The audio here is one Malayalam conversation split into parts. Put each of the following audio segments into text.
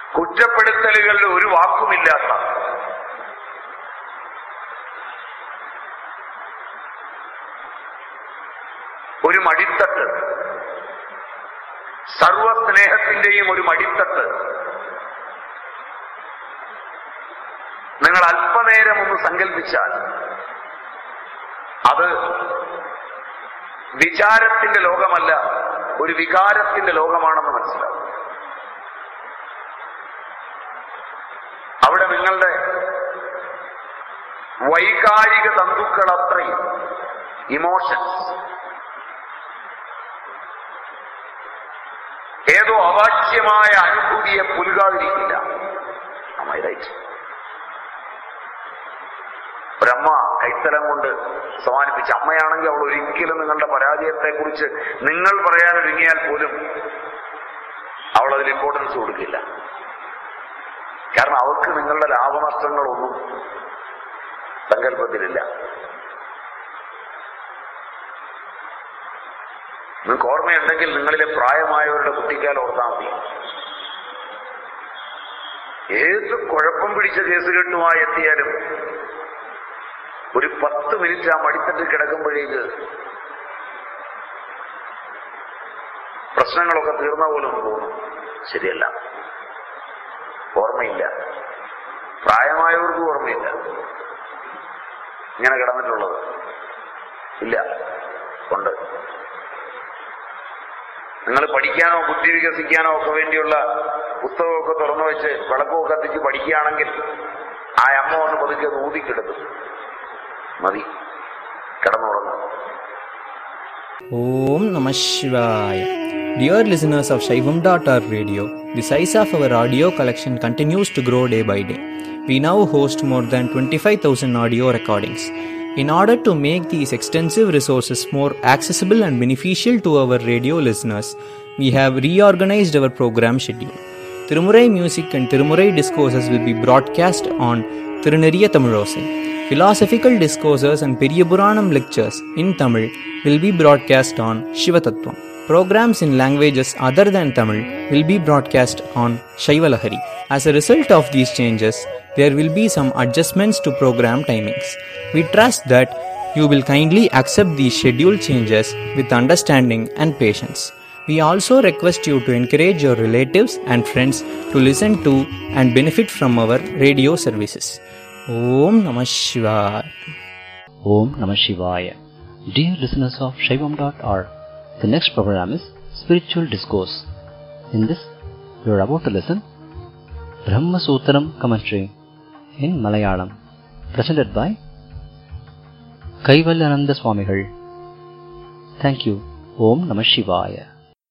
കുറ്റപ്പെടുത്തലുകളുടെ ഒരു വാക്കുമില്ലാത്ത ഒരു മടിത്തട്ട് സർവസ്നേഹത്തിന്റെയും ഒരു മടിത്തട്ട് നിങ്ങൾ അല്പനേരം ഒന്ന് സങ്കല്പിച്ചാൽ അത് വിചാരത്തിന്റെ ലോകമല്ല ഒരു വികാരത്തിന്റെ ലോകമാണെന്ന് മനസ്സിലാവും അവിടെ നിങ്ങളുടെ വൈകാരിക തന്തുക്കൾ അത്രയും ഇമോഷൻസ് ഏതോ അവാച്യമായ അനുഭൂതിയെ പുലുകാതിരിക്കില്ല റൈറ്റ് ഒരമ്മ കൈത്തലം കൊണ്ട് സമാനിപ്പിച്ച അമ്മയാണെങ്കിൽ അവൾ ഒരിക്കലും നിങ്ങളുടെ പരാജയത്തെക്കുറിച്ച് നിങ്ങൾ പറയാൻ ഒരുങ്ങിയാൽ പോലും അവൾ അതിൽ ഇമ്പോർട്ടൻസ് കൊടുക്കില്ല കാരണം അവർക്ക് നിങ്ങളുടെ ലാഭനഷ്ടങ്ങളൊന്നും സങ്കല്പത്തിലില്ല നിങ്ങൾക്ക് ഓർമ്മയുണ്ടെങ്കിൽ നിങ്ങളിലെ പ്രായമായവരുടെ കുട്ടിക്കാലം ഓർത്താൽ മതി ഏത് കുഴപ്പം പിടിച്ച കേസുകെട്ടുമായി എത്തിയാലും ഒരു പത്ത് മിനിറ്റ് ആ മടിത്തട്ടിൽ കിടക്കുമ്പോഴേക്ക് പ്രശ്നങ്ങളൊക്കെ തീർന്ന പോലും തോന്നും ശരിയല്ല ഓർമ്മയില്ല പ്രായമായവർക്കും ഓർമ്മയില്ല ഇങ്ങനെ കിടന്നിട്ടുള്ളത് ഇല്ല ഉണ്ട് നിങ്ങൾ പഠിക്കാനോ ബുദ്ധി വികസിക്കാനോ ഒക്കെ വേണ്ടിയുള്ള പുസ്തകമൊക്കെ തുറന്നു വെച്ച് വിളക്കൊക്കെ കത്തിച്ച് പഠിക്കുകയാണെങ്കിൽ ആ അമ്മ വന്ന് പതുക്കെ ഊതിക്കെടുക്കും മതി കിടന്നുറങ്ങും Om Namah Shivaya. Dear listeners of Shaivam.org radio, the size of our audio collection continues to grow day by day. We now host more than 25,000 audio recordings. In order to make these extensive resources more accessible and beneficial to our radio listeners, we have reorganized our program schedule. Tirumurai music and Tirumurai discourses will be broadcast on Tiruneriya Tamilosai. Philosophical discourses and Periyapuranam lectures in Tamil will be broadcast on Shivatattvam. Programs in languages other than Tamil will be broadcast on Shaivalahari. As a result of these changes, there will be some adjustments to program timings. We trust that you will kindly accept these schedule changes with understanding and patience. We also request you to encourage your relatives and friends to listen to and benefit from our radio services. Om Namah Shivaya. Om Namah Shivaya. Dear listeners of Shaivam.org, the next program is Spiritual Discourse. In this, you are about to listen Brahma Sutram commentary in Malayalam, presented by Kaivalyananda Swamigal. Thank you. Om Namah Shivaya.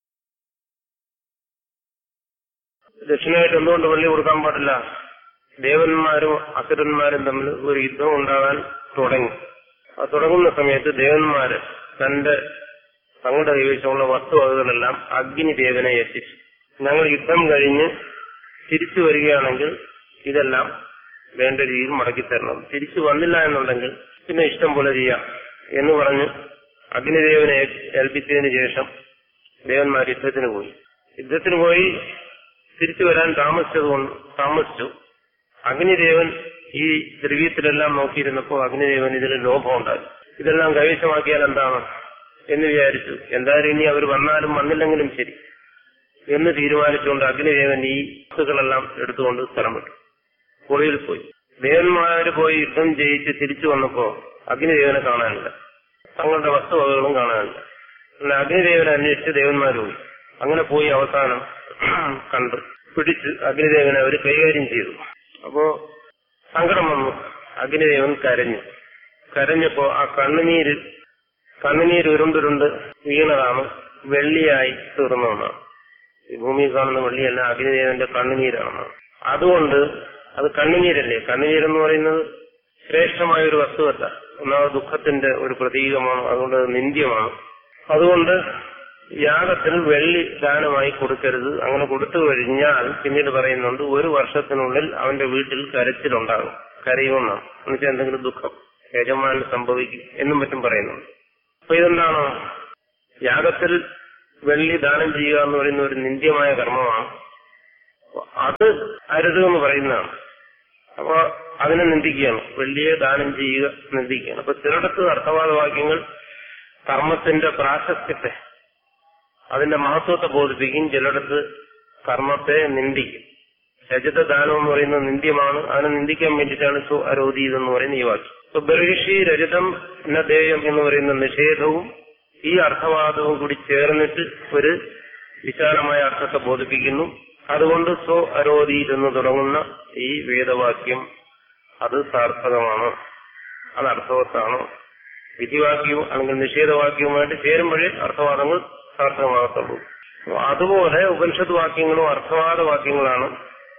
ദക്ഷിണയായിട്ട് എന്തുകൊണ്ട് പള്ളി കൊടുക്കാൻ പാടില്ല ദേവന്മാരും അസുരന്മാരും തമ്മിൽ ഒരു യുദ്ധം ഉണ്ടാകാൻ തുടങ്ങി ആ തുടങ്ങുന്ന സമയത്ത് ദേവന്മാര് തന്റെ തങ്ങളുടെ കൈവശമുള്ള വസ്തുവകകളെല്ലാം അഗ്നിദേവനെ എത്തിച്ചു ഞങ്ങൾ യുദ്ധം കഴിഞ്ഞ് തിരിച്ചു വരികയാണെങ്കിൽ ഇതെല്ലാം വേണ്ട രീതിയിൽ മടക്കി തരണം തിരിച്ചു വന്നില്ല എന്നുണ്ടെങ്കിൽ പിന്നെ ഇഷ്ടം പോലെ ചെയ്യാം എന്ന് പറഞ്ഞ് അഗ്നിദേവനെ ഏൽപ്പിച്ചതിന് ശേഷം ദേവന്മാർ യുദ്ധത്തിന് പോയി യുദ്ധത്തിന് പോയി തിരിച്ചു വരാൻ താമസിച്ചതുകൊണ്ട് താമസിച്ചു അഗ്നിദേവൻ ഈ ദ്രവ്യത്തിലെല്ലാം നോക്കിയിരുന്നപ്പോൾ അഗ്നിദേവൻ ഇതിൽ ലോഭമുണ്ടായി ഇതെല്ലാം കൈവശമാക്കിയാൽ എന്താണ് എന്ന് വിചാരിച്ചു എന്തായാലും ഇനി അവർ വന്നാലും വന്നില്ലെങ്കിലും ശരി എന്ന് തീരുമാനിച്ചുകൊണ്ട് അഗ്നിദേവൻ ഈ വസ്തുക്കളെല്ലാം എടുത്തുകൊണ്ട് സ്ഥലം വിട്ടു പുഴയിൽ പോയി ദേവന്മാര് പോയി യുദ്ധം ജയിച്ച് തിരിച്ചു വന്നപ്പോ അഗ്നിദേവനെ കാണാനില്ല തങ്ങളുടെ വസ്തുവകകളും കാണാനില്ല പിന്നെ അഗ്നിദേവനെ അന്വേഷിച്ച് ദേവന്മാർ പോയി അങ്ങനെ പോയി അവസാനം കണ്ട് പിടിച്ച് അഗ്നിദേവനെ അവർ കൈകാര്യം ചെയ്തു അപ്പോ സങ്കടം വന്നു അഗ്നിദേവൻ കരഞ്ഞു കരഞ്ഞപ്പോ ആ കണ്ണുനീര് കണ്ണുനീര് ഉരുണ്ടുരുണ്ട് വീണതാണ് വെള്ളിയായി തീർന്നതെന്നാണ് ഈ ഭൂമിയിൽ കാണുന്ന വെള്ളിയല്ല അഗ്നിദേവന്റെ കണ്ണുനീരാണെന്നാണ് അതുകൊണ്ട് അത് കണ്ണുനീരല്ലേ കണ്ണുനീരെന്ന് പറയുന്നത് ശ്രേഷ്ഠമായ ഒരു വസ്തുവല്ല ഒന്നാമത് ദുഃഖത്തിന്റെ ഒരു പ്രതീകമാണ് അതുകൊണ്ട് അത് നിന്ദ്യമാണ് അതുകൊണ്ട് യാഗത്തിൽ വെള്ളി ദാനമായി കൊടുക്കരുത് അങ്ങനെ കൊടുത്തു കഴിഞ്ഞാൽ പിന്നീട് പറയുന്നുണ്ട് ഒരു വർഷത്തിനുള്ളിൽ അവന്റെ വീട്ടിൽ കരച്ചിലുണ്ടാകും കരയുമെന്നാണ് എന്നുവെച്ചാൽ എന്തെങ്കിലും ദുഃഖം യജമാനന് സംഭവിക്കും എന്നും മറ്റും പറയുന്നുണ്ട് അപ്പൊ ഇതെന്താണോ യാഗത്തിൽ വെള്ളി ദാനം ചെയ്യുക എന്ന് പറയുന്ന ഒരു നിന്ദ്യമായ കർമ്മമാണ് അപ്പൊ അത് അരുത് എന്ന് പറയുന്നതാണ് അപ്പൊ അതിനെ നിന്ദിക്കുകയാണ് വലിയ ദാനം ചെയ്യുക നിന്ദിക്കുകയാണ് അപ്പൊ ചിലയിടത്ത് അർത്ഥവാദ വാക്യങ്ങൾ കർമ്മത്തിന്റെ പ്രാശസ്ത്യത്തെ അതിന്റെ മഹത്വത്തെ ബോധിപ്പിക്കും ചിലയിടത്ത് കർമ്മത്തെ നിന്ദിക്കും രജത ദാനം എന്ന് പറയുന്നത് നിന്ദ്യമാണ് അതിനെ നിന്ദിക്കാൻ വേണ്ടിയിട്ടാണ് സു അരോധീത് എന്ന് പറയുന്ന ഈ വാക്യം അപ്പൊ ബർഹിഷി രജതം നദേയം എന്ന് പറയുന്ന നിഷേധവും ഈ അർത്ഥവാദവും കൂടി ചേർന്നിട്ട് ഒരു വിശാലമായ അർത്ഥത്തെ ബോധിപ്പിക്കുന്നു അതുകൊണ്ട് സോ അരോധീത് എന്ന് തുടങ്ങുന്ന ഈ വേദവാക്യം അത് സാർത്ഥകമാണ് അത് അർത്ഥവത്താണ് വിധിവാക്യവും അല്ലെങ്കിൽ നിഷേധവാക്യവുമായിട്ട് ചേരുമ്പോഴേ അർത്ഥവാദങ്ങൾ സാർത്ഥകമാകത്തുള്ളൂ അപ്പൊ അതുപോലെ ഉപനിഷത്ത് വാക്യങ്ങളും അർത്ഥവാദ വാക്യങ്ങളാണ്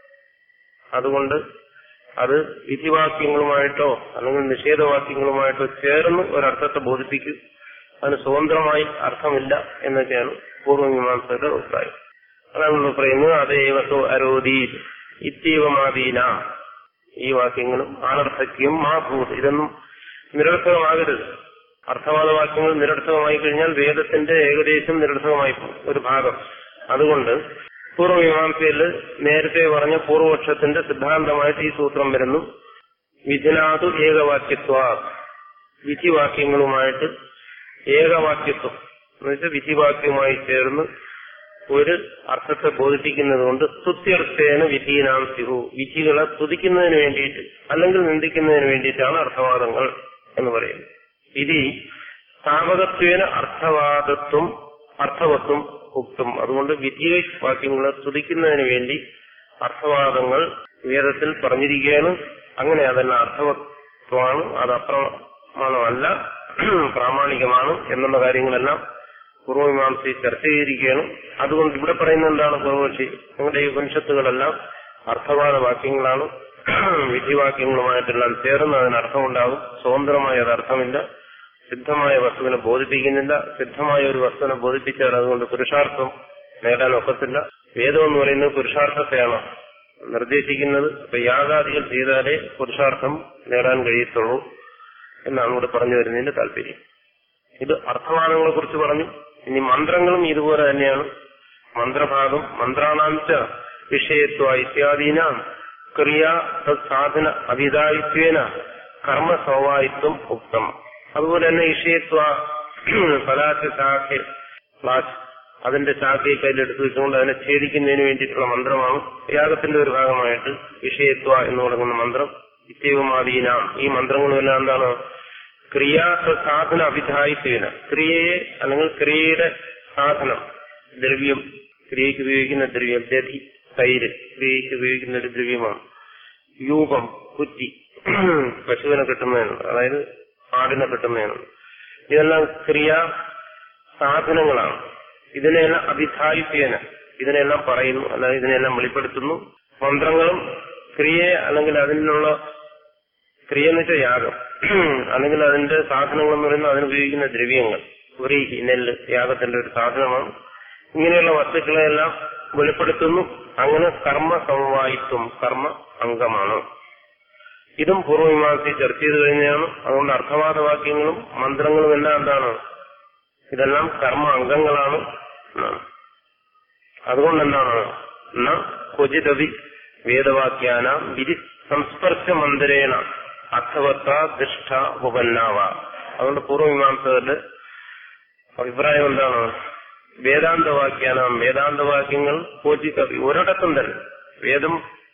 അതുകൊണ്ട് അത് വിധിവാക്യങ്ങളുമായിട്ടോ അല്ലെങ്കിൽ നിഷേധവാക്യങ്ങളുമായിട്ടോ ചേർന്ന് ഒരർത്ഥത്തെ ബോധിപ്പിക്കും അതിന് സ്വതന്ത്രമായി അർത്ഥമില്ല എന്നൊക്കെയാണ് പൂർവമീമാംസയുടെ അഭിപ്രായം അതാണ് നമ്മൾ പറയുന്നത് അതേവസോ അരോധി ഇത്തീവമാദീന ഈ വാക്യങ്ങളും അനർത്ഥക്യം മാ ഭൂത് ഇതൊന്നും നിരർത്ഥകമാകരുത് അർത്ഥവാദ വാക്യങ്ങൾ നിരർത്ഥകമായി കഴിഞ്ഞാൽ വേദത്തിന്റെ ഏകദേശം നിരർത്ഥകമായി പോകും ഒരു ഭാഗം അതുകൊണ്ട് പൂർവമീമാംസയിൽ നേരത്തെ പറഞ്ഞ പൂർവപക്ഷത്തിന്റെ സിദ്ധാന്തമായിട്ട് ഈ സൂത്രം വരുന്നു വിധിനാതു ഏകവാക്യത്വ വിധിവാക്യങ്ങളുമായിട്ട് ഏകവാക്യത്വം എന്നുവെച്ചാൽ വിധിവാക്യവുമായി ചേർന്ന് ഒരു അർത്ഥത്തെ ബോധിപ്പിക്കുന്നത് കൊണ്ട് സ്തുത്യർത്ഥേന വിധീനാം സിഹു വിധികളെ സ്തുതിക്കുന്നതിന് വേണ്ടിയിട്ട് അല്ലെങ്കിൽ നിന്ദിക്കുന്നതിന് വേണ്ടിയിട്ടാണ് അർത്ഥവാദങ്ങൾ എന്ന് പറയുന്നത് വിധി സ്ഥാപകത്വേന അർത്ഥവാദത്വം അർത്ഥവത്വം ഉക്തും അതുകൊണ്ട് വിധി വാക്യങ്ങളെ സ്തുതിക്കുന്നതിന് വേണ്ടി അർത്ഥവാദങ്ങൾ വേദത്തിൽ പറഞ്ഞിരിക്കുകയാണ് അങ്ങനെ അതെല്ലാം അർത്ഥവത്വമാണ് അത് അപ്രമാണമല്ല പ്രാമാണികമാണ് എന്നുള്ള കാര്യങ്ങളെല്ലാം പൂർവമീമാംസയിൽ ചർച്ച ചെയ്തിരിക്കുകയാണ് അതുകൊണ്ട് ഇവിടെ പറയുന്ന എന്താണ് പൂർവപക്ഷി നിങ്ങളുടെ ഈ ഉപനിഷത്തുകളെല്ലാം അർത്ഥവാദ വാക്യങ്ങളാണ് വിധിവാക്യങ്ങളുമായിട്ടെല്ലാം ചേർന്ന് അതിന് അർത്ഥമുണ്ടാകും സ്വതന്ത്രമായ അത് അർത്ഥമില്ല സിദ്ധമായ വസ്തുവിനെ ബോധിപ്പിക്കുന്നില്ല സിദ്ധമായ ഒരു വസ്തുവിനെ ബോധിപ്പിച്ചാൽ അതുകൊണ്ട് പുരുഷാർത്ഥം നേടാൻ ഒക്കത്തില്ല വേദം എന്ന് പറയുന്നത് പുരുഷാർത്ഥത്തെയാണ് നിർദ്ദേശിക്കുന്നത് അപ്പൊ യാഗാദികൾ ചെയ്താലേ പുരുഷാർത്ഥം നേടാൻ കഴിയത്തുള്ളൂ എന്നാണ് ഇവിടെ പറഞ്ഞു വരുന്നതിന്റെ താല്പര്യം ഇത് അർത്ഥവാദങ്ങളെ കുറിച്ച് പറഞ്ഞു ഇനി മന്ത്രങ്ങളും ഇതുപോലെ തന്നെയാണ് മന്ത്രഭാഗം മന്ത്രാണാംശ വിഷയത്വ ഇത്യാദീന ക്രിയാ സാധന അഭിതായിത്വേന കർമ്മ സ്വഭാവിത്വം ഉക്തം അതുപോലെ തന്നെ വിഷയത്വ ഫലാച്ച ശാഖ ക്ലാസ് അതിന്റെ ശാഖയെ കയ്യിലെടുത്ത് വെച്ചുകൊണ്ട് അതിനെ ഛേദിക്കുന്നതിന് വേണ്ടിയിട്ടുള്ള മന്ത്രമാണ് യാഗത്തിന്റെ ഒരു ഭാഗമായിട്ട് വിഷയത്വ എന്ന് തുടങ്ങുന്ന മന്ത്രം നിത്യവുമാദീന ഈ മന്ത്രങ്ങളുമെല്ലാം എന്താണ് ക്രിയാസ സാധന അഭിധായിത്വേന ക്രിയയെ അല്ലെങ്കിൽ ക്രിയയുടെ സാധനം ദ്രവ്യം ക്രിയയ്ക്ക് ഉപയോഗിക്കുന്ന ദ്രവ്യം ദധി തൈര് ക്രിയയ്ക്ക് ഉപയോഗിക്കുന്ന ഒരു ദ്രവ്യമാണ് യൂപം കുറ്റി പശുവിനെ കിട്ടുന്നതിനുണ്ട് അതായത് ആടിനെ കിട്ടുന്നതിനുണ്ട് ഇതെല്ലാം ക്രിയാ സാധനങ്ങളാണ് ഇതിനെല്ലാം അഭിധായിത്വേന ഇതിനെല്ലാം പറയുന്നു അല്ലാതെ ഇതിനെല്ലാം വെളിപ്പെടുത്തുന്നു മന്ത്രങ്ങളും ക്രിയയെ അല്ലെങ്കിൽ അതിനുള്ള ക്രിയ എന്ന് വെച്ചാൽ യാഗം അല്ലെങ്കിൽ അതിന്റെ സാധനങ്ങൾ എന്ന് പറയുന്നത് അതിനുപയോഗിക്കുന്ന ദ്രവ്യങ്ങൾ വ്രീഹി നെല്ല് യാഗത്തിന്റെ ഒരു സാധനമാണ് ഇങ്ങനെയുള്ള വസ്തുക്കളെല്ലാം വെളിപ്പെടുത്തുന്നു അങ്ങനെ കർമ്മ സമവായിത്വം കർമ്മ അംഗമാണ് ഇതും പൂർവമീമാംസി ചർച്ച ചെയ്ത് കഴിഞ്ഞാണ് അതുകൊണ്ട് അർത്ഥവാദ വാക്യങ്ങളും മന്ത്രങ്ങളും എല്ലാം എന്താണ് ഇതെല്ലാം കർമ്മ അംഗങ്ങളാണ് എന്നാണ് അതുകൊണ്ട് എന്താണ് ന ക്വചിതവി വേദവാക്യാന വിധി സംസ്പർശ മന്ദിരേണ അർത്ഥവത്ത ദുഷ്ട ഉപന്നാവ അതുകൊണ്ട് പൂർവമീമാംസകരുടെ അഭിപ്രായം എന്താണ് വേദാന്തവാക്യാനാം വേദാന്തവാക്യങ്ങൾ ക്വചിതവി ഒരിടത്തും തന്നെ വേദം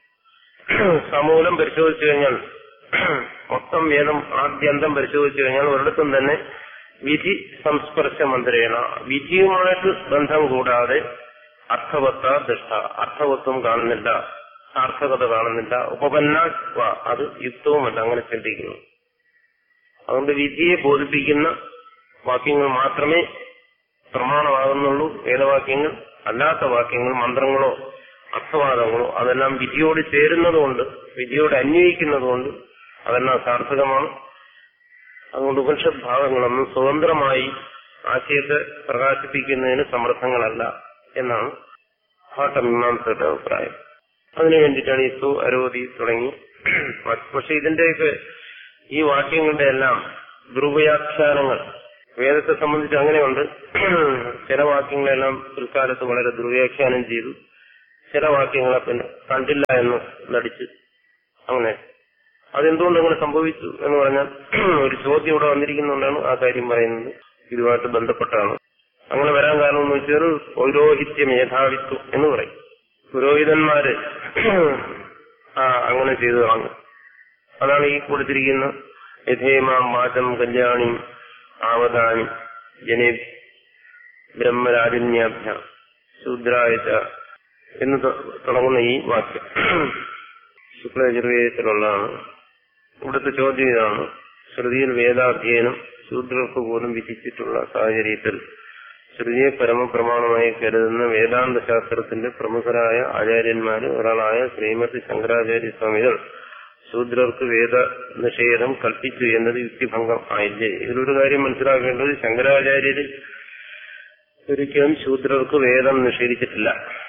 സമൂലം പരിശോധിച്ചു കഴിഞ്ഞാൽ മൊത്തം വേദം ആദ്യന്തം പരിശോധിച്ചു കഴിഞ്ഞാൽ ഒരിടത്തും തന്നെ വിധി സംസ്പർശ മന്ത്രേണ വിധിയുമായിട്ട് ബന്ധം കൂടാതെ അർത്ഥവത്ത ദൃഷ്ട അർത്ഥവത്വം കാണുന്നില്ല സാർത്ഥകത കാണുന്നില്ല ഉപപന്ന അത് യുക്തവുമല്ല അങ്ങനെ ചിന്തിക്കുന്നു അതുകൊണ്ട് വിധിയെ ബോധിപ്പിക്കുന്ന വാക്യങ്ങൾ മാത്രമേ പ്രമാണമാകുന്നുള്ളൂ വേദവാക്യങ്ങൾ അല്ലാത്ത വാക്യങ്ങൾ മന്ത്രങ്ങളോ അർത്ഥവാദങ്ങളോ അതെല്ലാം വിധിയോട് ചേരുന്നതുകൊണ്ട് വിധിയോട് അന്വയിക്കുന്നതുകൊണ്ട് അതെല്ലാം സാർത്ഥകമാണ് അതുകൊണ്ട് ഉപനിഷത് ഭാഗങ്ങളൊന്നും സ്വതന്ത്രമായി ആശയത്തെ പ്രകാശിപ്പിക്കുന്നതിന് സമർത്ഥങ്ങളല്ല എന്നാണ് ഭാട്ടമീമാംസയുടെ അഭിപ്രായം അതിനു വേണ്ടിയിട്ടാണ് ഈ സു അരോധി തുടങ്ങി പക്ഷെ ഇതിന്റെയൊക്കെ ഈ വാക്യങ്ങളുടെ എല്ലാം ദുർവ്യാഖ്യാനങ്ങൾ വേദത്തെ സംബന്ധിച്ച് അങ്ങനെയുണ്ട് ചില വാക്യങ്ങളെല്ലാം പിൽക്കാലത്ത് വളരെ ദുർവ്യാഖ്യാനം ചെയ്തു ചില വാക്യങ്ങളെ പിന്നെ കണ്ടില്ല എന്ന് നടിച്ച് അങ്ങനെ അതെന്തുകൊണ്ട് അങ്ങനെ സംഭവിച്ചു എന്ന് പറഞ്ഞാൽ ഒരു ചോദ്യം ഇവിടെ വന്നിരിക്കുന്നുകൊണ്ടാണ് ആ കാര്യം പറയുന്നത് ഇതുമായിട്ട് ബന്ധപ്പെട്ടാണ് അങ്ങനെ വരാൻ കാരണം എന്ന് വെച്ചാൽ പൗരോഹിത്യ മേധാവിത്വം എന്ന് പറയും പുരോഹിതന്മാര് ആ അങ്ങനെ ചെയ്തു കളഞ്ഞു അതാണ് ഈ കൊടുത്തിരിക്കുന്ന യഥേമാം വാചം കല്യാണി ആവതാനി ജനേ ബ്രഹ്മരാജന്യാഭ്യ ശൂദ്രായച്ച എന്ന് ത- തുടങ്ങുന്ന ഈ വാക്യം ശുക്ലയജുർവേദത്തിലുള്ളതാണ് ഇവിടുത്തെ ചോദ്യം ഇതാണ് ശ്രുതിയിൽ വേദാധ്യയനം ശൂദ്രർക്ക് പോലും വിധിച്ചിട്ടുള്ള സാഹചര്യത്തിൽ ശ്രുതിയെ പരമപ്രമാണമായി കരുതുന്ന വേദാന്ത ശാസ്ത്രത്തിന്റെ പ്രമുഖരായ ആചാര്യന്മാര് ഒരാളായ ശ്രീമതി ശങ്കരാചാര്യ സ്വാമികൾ ശൂദ്രർക്ക് വേദ നിഷേധം കൽപ്പിച്ചു എന്നത് യുക്തിഭംഗം ആയില്ലേ ഇതിലൊരു കാര്യം മനസ്സിലാക്കേണ്ടത് ശങ്കരാചാര്യര് ഒരിക്കലും ശൂദ്രർക്ക് വേദം നിഷേധിച്ചിട്ടില്ല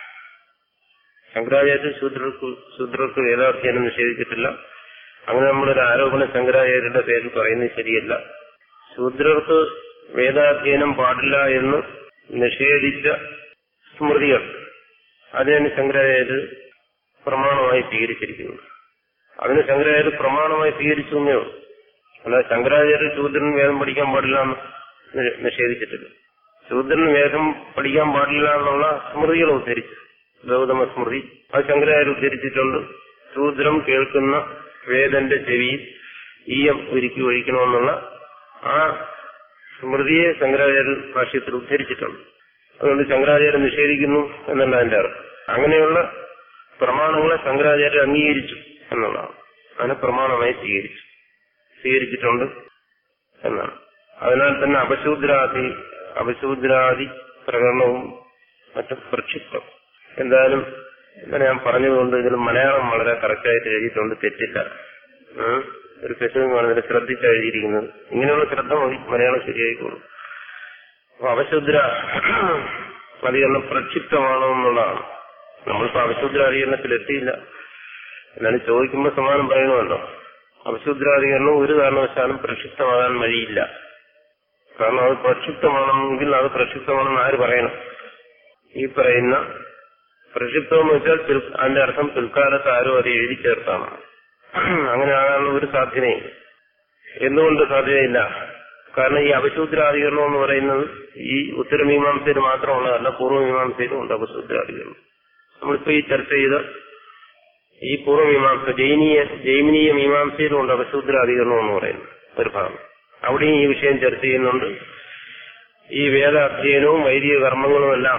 ശങ്കരാചാര്യ ശൂദ്രർക്ക് ശൂദ്രർക്ക് വേദാധ്യയനം നിഷേധിച്ചിട്ടില്ല അങ്ങനെ നമ്മളൊരു ആരോപണം ശങ്കരാചാര്യരുടെ പേരിൽ പറയുന്നത് ശരിയല്ല ശൂദ്രർക്ക് വേദാധ്യയനം പാടില്ല എന്ന് നിഷേധിച്ച സ്മൃതികൾ അതിനാണ് ശങ്കരാചാര്യർ പ്രമാണമായി സ്വീകരിച്ചിരിക്കുന്നത് അതിന് ശങ്കരാചാര്യർ പ്രമാണമായി സ്വീകരിച്ചു എന്നേ ഉള്ളൂ അല്ല ശങ്കരാചാര്യ ശൂദ്രൻ വേദം പഠിക്കാൻ പാടില്ല എന്ന് നി- നിഷേധിച്ചിട്ടില്ല ശൂദ്രൻ വേദം പഠിക്കാൻ പാടില്ല എന്നുള്ള സ്മൃതികൾ ഉദ്ധരിച്ചു ഗൗതമ സ്മൃതി അത് ശങ്കരാചാര്യ ഉദ്ധരിച്ചിട്ടുണ്ട് ശൂദ്രം കേൾക്കുന്ന വേദന്റെ ചെവിയിൽ ഈയം ഒരുക്കി ഒഴിക്കണമെന്നുള്ള ആ സ്മൃതിയെ ശങ്കരാചാര്യ ഭാഷ്യത്തിൽ ഉദ്ധരിച്ചിട്ടുണ്ട് അതുകൊണ്ട് ശങ്കരാചാര്യ നിഷേധിക്കുന്നു എന്നല്ല അതിന്റെ അർത്ഥം അങ്ങനെയുള്ള പ്രമാണങ്ങളെ ശങ്കരാചാര്യ അംഗീകരിച്ചു എന്നുള്ളതാണ് അതിനെ പ്രമാണമായി സ്വീകരിച്ചു സ്വീകരിച്ചിട്ടുണ്ട് എന്നാണ് അതിനാൽ തന്നെ അപശൂദ്രാദി അപശൂദ്രാദി പ്രകടനവും മറ്റും പ്രക്ഷിപ്തം എന്തായാലും ഇങ്ങനെ ഞാൻ പറഞ്ഞതുകൊണ്ട് ഇതിൽ മലയാളം വളരെ കറക്റ്റായിട്ട് എഴുതിയിട്ടുണ്ട് തെറ്റില്ല ഉം. ഒരു പെശുവാണ് ഇതിൽ ശ്രദ്ധിച്ച് എഴുതിയിരിക്കുന്നത് ഇങ്ങനെയുള്ള ശ്രദ്ധ മതി മലയാളം ശരിയായിക്കോളും അപ്പൊ അവശുദ്ര അധികരണം പ്രക്ഷിപ്തമാണോ എന്നുള്ളതാണ് നമ്മളിപ്പോ അവശുദ്ര അധികരണത്തിൽ എത്തിയില്ല എന്നാലും ചോദിക്കുമ്പോൾ സമാനം പറയണമല്ലോ അവശുദ്രാധികരണം ഒരു കാരണവശാലും പ്രക്ഷിപ്തമാകാൻ വഴിയില്ല കാരണം അത് പ്രക്ഷിപ്തമാണെങ്കിൽ അത് പ്രക്ഷിപ്തമാണെന്ന് ആര് പറയണം ഈ പറയുന്ന പ്രക്ഷിപ്തം എന്ന് വെച്ചാൽ പിൽ- അതിന്റെ അർത്ഥം പിൽക്കാലത്ത് ആരോ അത് എഴുതി ചേർത്താണ് അങ്ങനെ ആകാനുള്ള ഒരു സാധ്യതയില്ല എന്തുകൊണ്ട് സാധ്യതയില്ല കാരണം ഈ അപശൂദ്രാധികരണം എന്ന് പറയുന്നത് ഈ ഉത്തരമീമാംസയിൽ മാത്രമുള്ളതല്ല പൂർവ്വമീമാംസയിലും ഉണ്ട് അപശൂദ്രാധികരണം നമ്മളിപ്പോ ഈ ചർച്ച ചെയ്ത ഈ പൂർവ്വമീമാംസ ജൈനീയ ജൈമിനീയ മീമാംസയിലും ഉണ്ട് അപശൂദ്രാധികരണം എന്ന് പറയുന്നത് ഒരു ഭാഗം അവിടെയും ഈ വിഷയം ചർച്ച ചെയ്യുന്നുണ്ട് ഈ വേദ അധ്യയനവും വൈദിക കർമ്മങ്ങളും എല്ലാം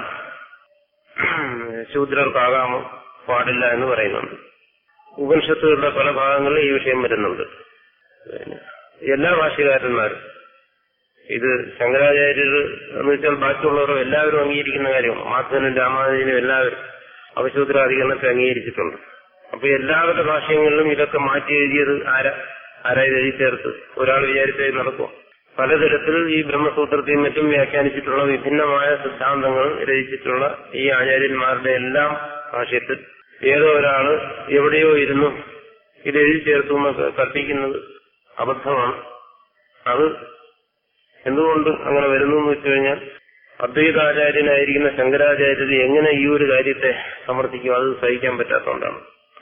ശൂദ്രർക്കാകാമോ പാടില്ല എന്ന് പറയുന്നുണ്ട് ഉപനിഷത്തുകളുടെ പല ഭാഗങ്ങളിലും ഈ വിഷയം വരുന്നുണ്ട് പിന്നെ എല്ലാ ഭാഷകാരന്മാരും ഇത് ശങ്കരാചാര്യർ എന്ന് വെച്ചാൽ ബാക്കിയുള്ളവരും എല്ലാവരും അംഗീകരിക്കുന്ന കാര്യമാണ് മാധവനും രാമാനുജനും എല്ലാവരും അവശൂദ്രാധികരണത്തെ അംഗീകരിച്ചിട്ടുണ്ട് അപ്പൊ എല്ലാവരുടെ ഭാഷയങ്ങളിലും ഇതൊക്കെ മാറ്റി എഴുതിയത് ആരാ ആരാ ഇത് എഴുതി ചേർത്ത് ഒരാൾ വിചാരിച്ചത് നടക്കും പലതരത്തിൽ ഈ ബ്രഹ്മസൂത്രത്തെയും മറ്റും വ്യാഖ്യാനിച്ചിട്ടുള്ള വിഭിന്നമായ സിദ്ധാന്തങ്ങൾ രചിച്ചിട്ടുള്ള ഈ ആചാര്യന്മാരുടെ എല്ലാം ഭാഷ്യത്തിൽ ഏതോ ഒരാള് എവിടെയോ ഇരുന്നു ഇത് എഴുതി ചേർത്തു എന്നൊക്കെ കൽപ്പിക്കുന്നത് അബദ്ധമാണ് അത് എന്തുകൊണ്ട് അങ്ങനെ വരുന്നു എന്ന് വെച്ചു കഴിഞ്ഞാൽ അദ്വൈതാചാര്യനായിരിക്കുന്ന ശങ്കരാചാര്യർ എങ്ങനെ ഈ ഒരു കാര്യത്തെ സമർത്ഥിക്കും അത് സഹിക്കാൻ പറ്റാത്തതുകൊണ്ടാണ്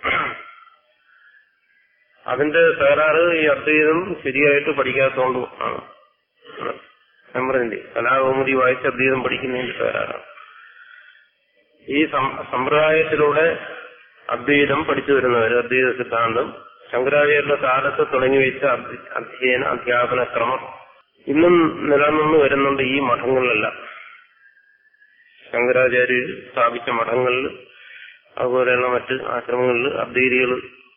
അതിന്റെ തകരാറ് ഈ അദ്വൈതം ശരിയായിട്ട് പഠിക്കാത്തതുകൊണ്ടും ആണ് ഞാൻ പറഞ്ഞില്ലേ കലാകൗമുദി വായിച്ച് അദ്വൈതം പഠിക്കുന്നതിന്റെ തകരാറാണ് ഈ സം- സമ്പ്രദായത്തിലൂടെ അദ്വൈതം പഠിച്ചു വരുന്നവർ അദ്വൈത സിദ്ധാന്തം ശങ്കരാചാര്യരുടെ കാലത്ത് തുടങ്ങി വെച്ച അധ്യ- അധ്യയന അധ്യാപന ക്രമം ഇന്നും നിലനിന്ന് വരുന്നുണ്ട് ഈ മഠങ്ങളിലെല്ലാം ശങ്കരാചാര്യർ സ്ഥാപിച്ച മഠങ്ങളിൽ അതുപോലെയുള്ള മറ്റ് ആശ്രമങ്ങളിൽ അദ്വൈതികൾ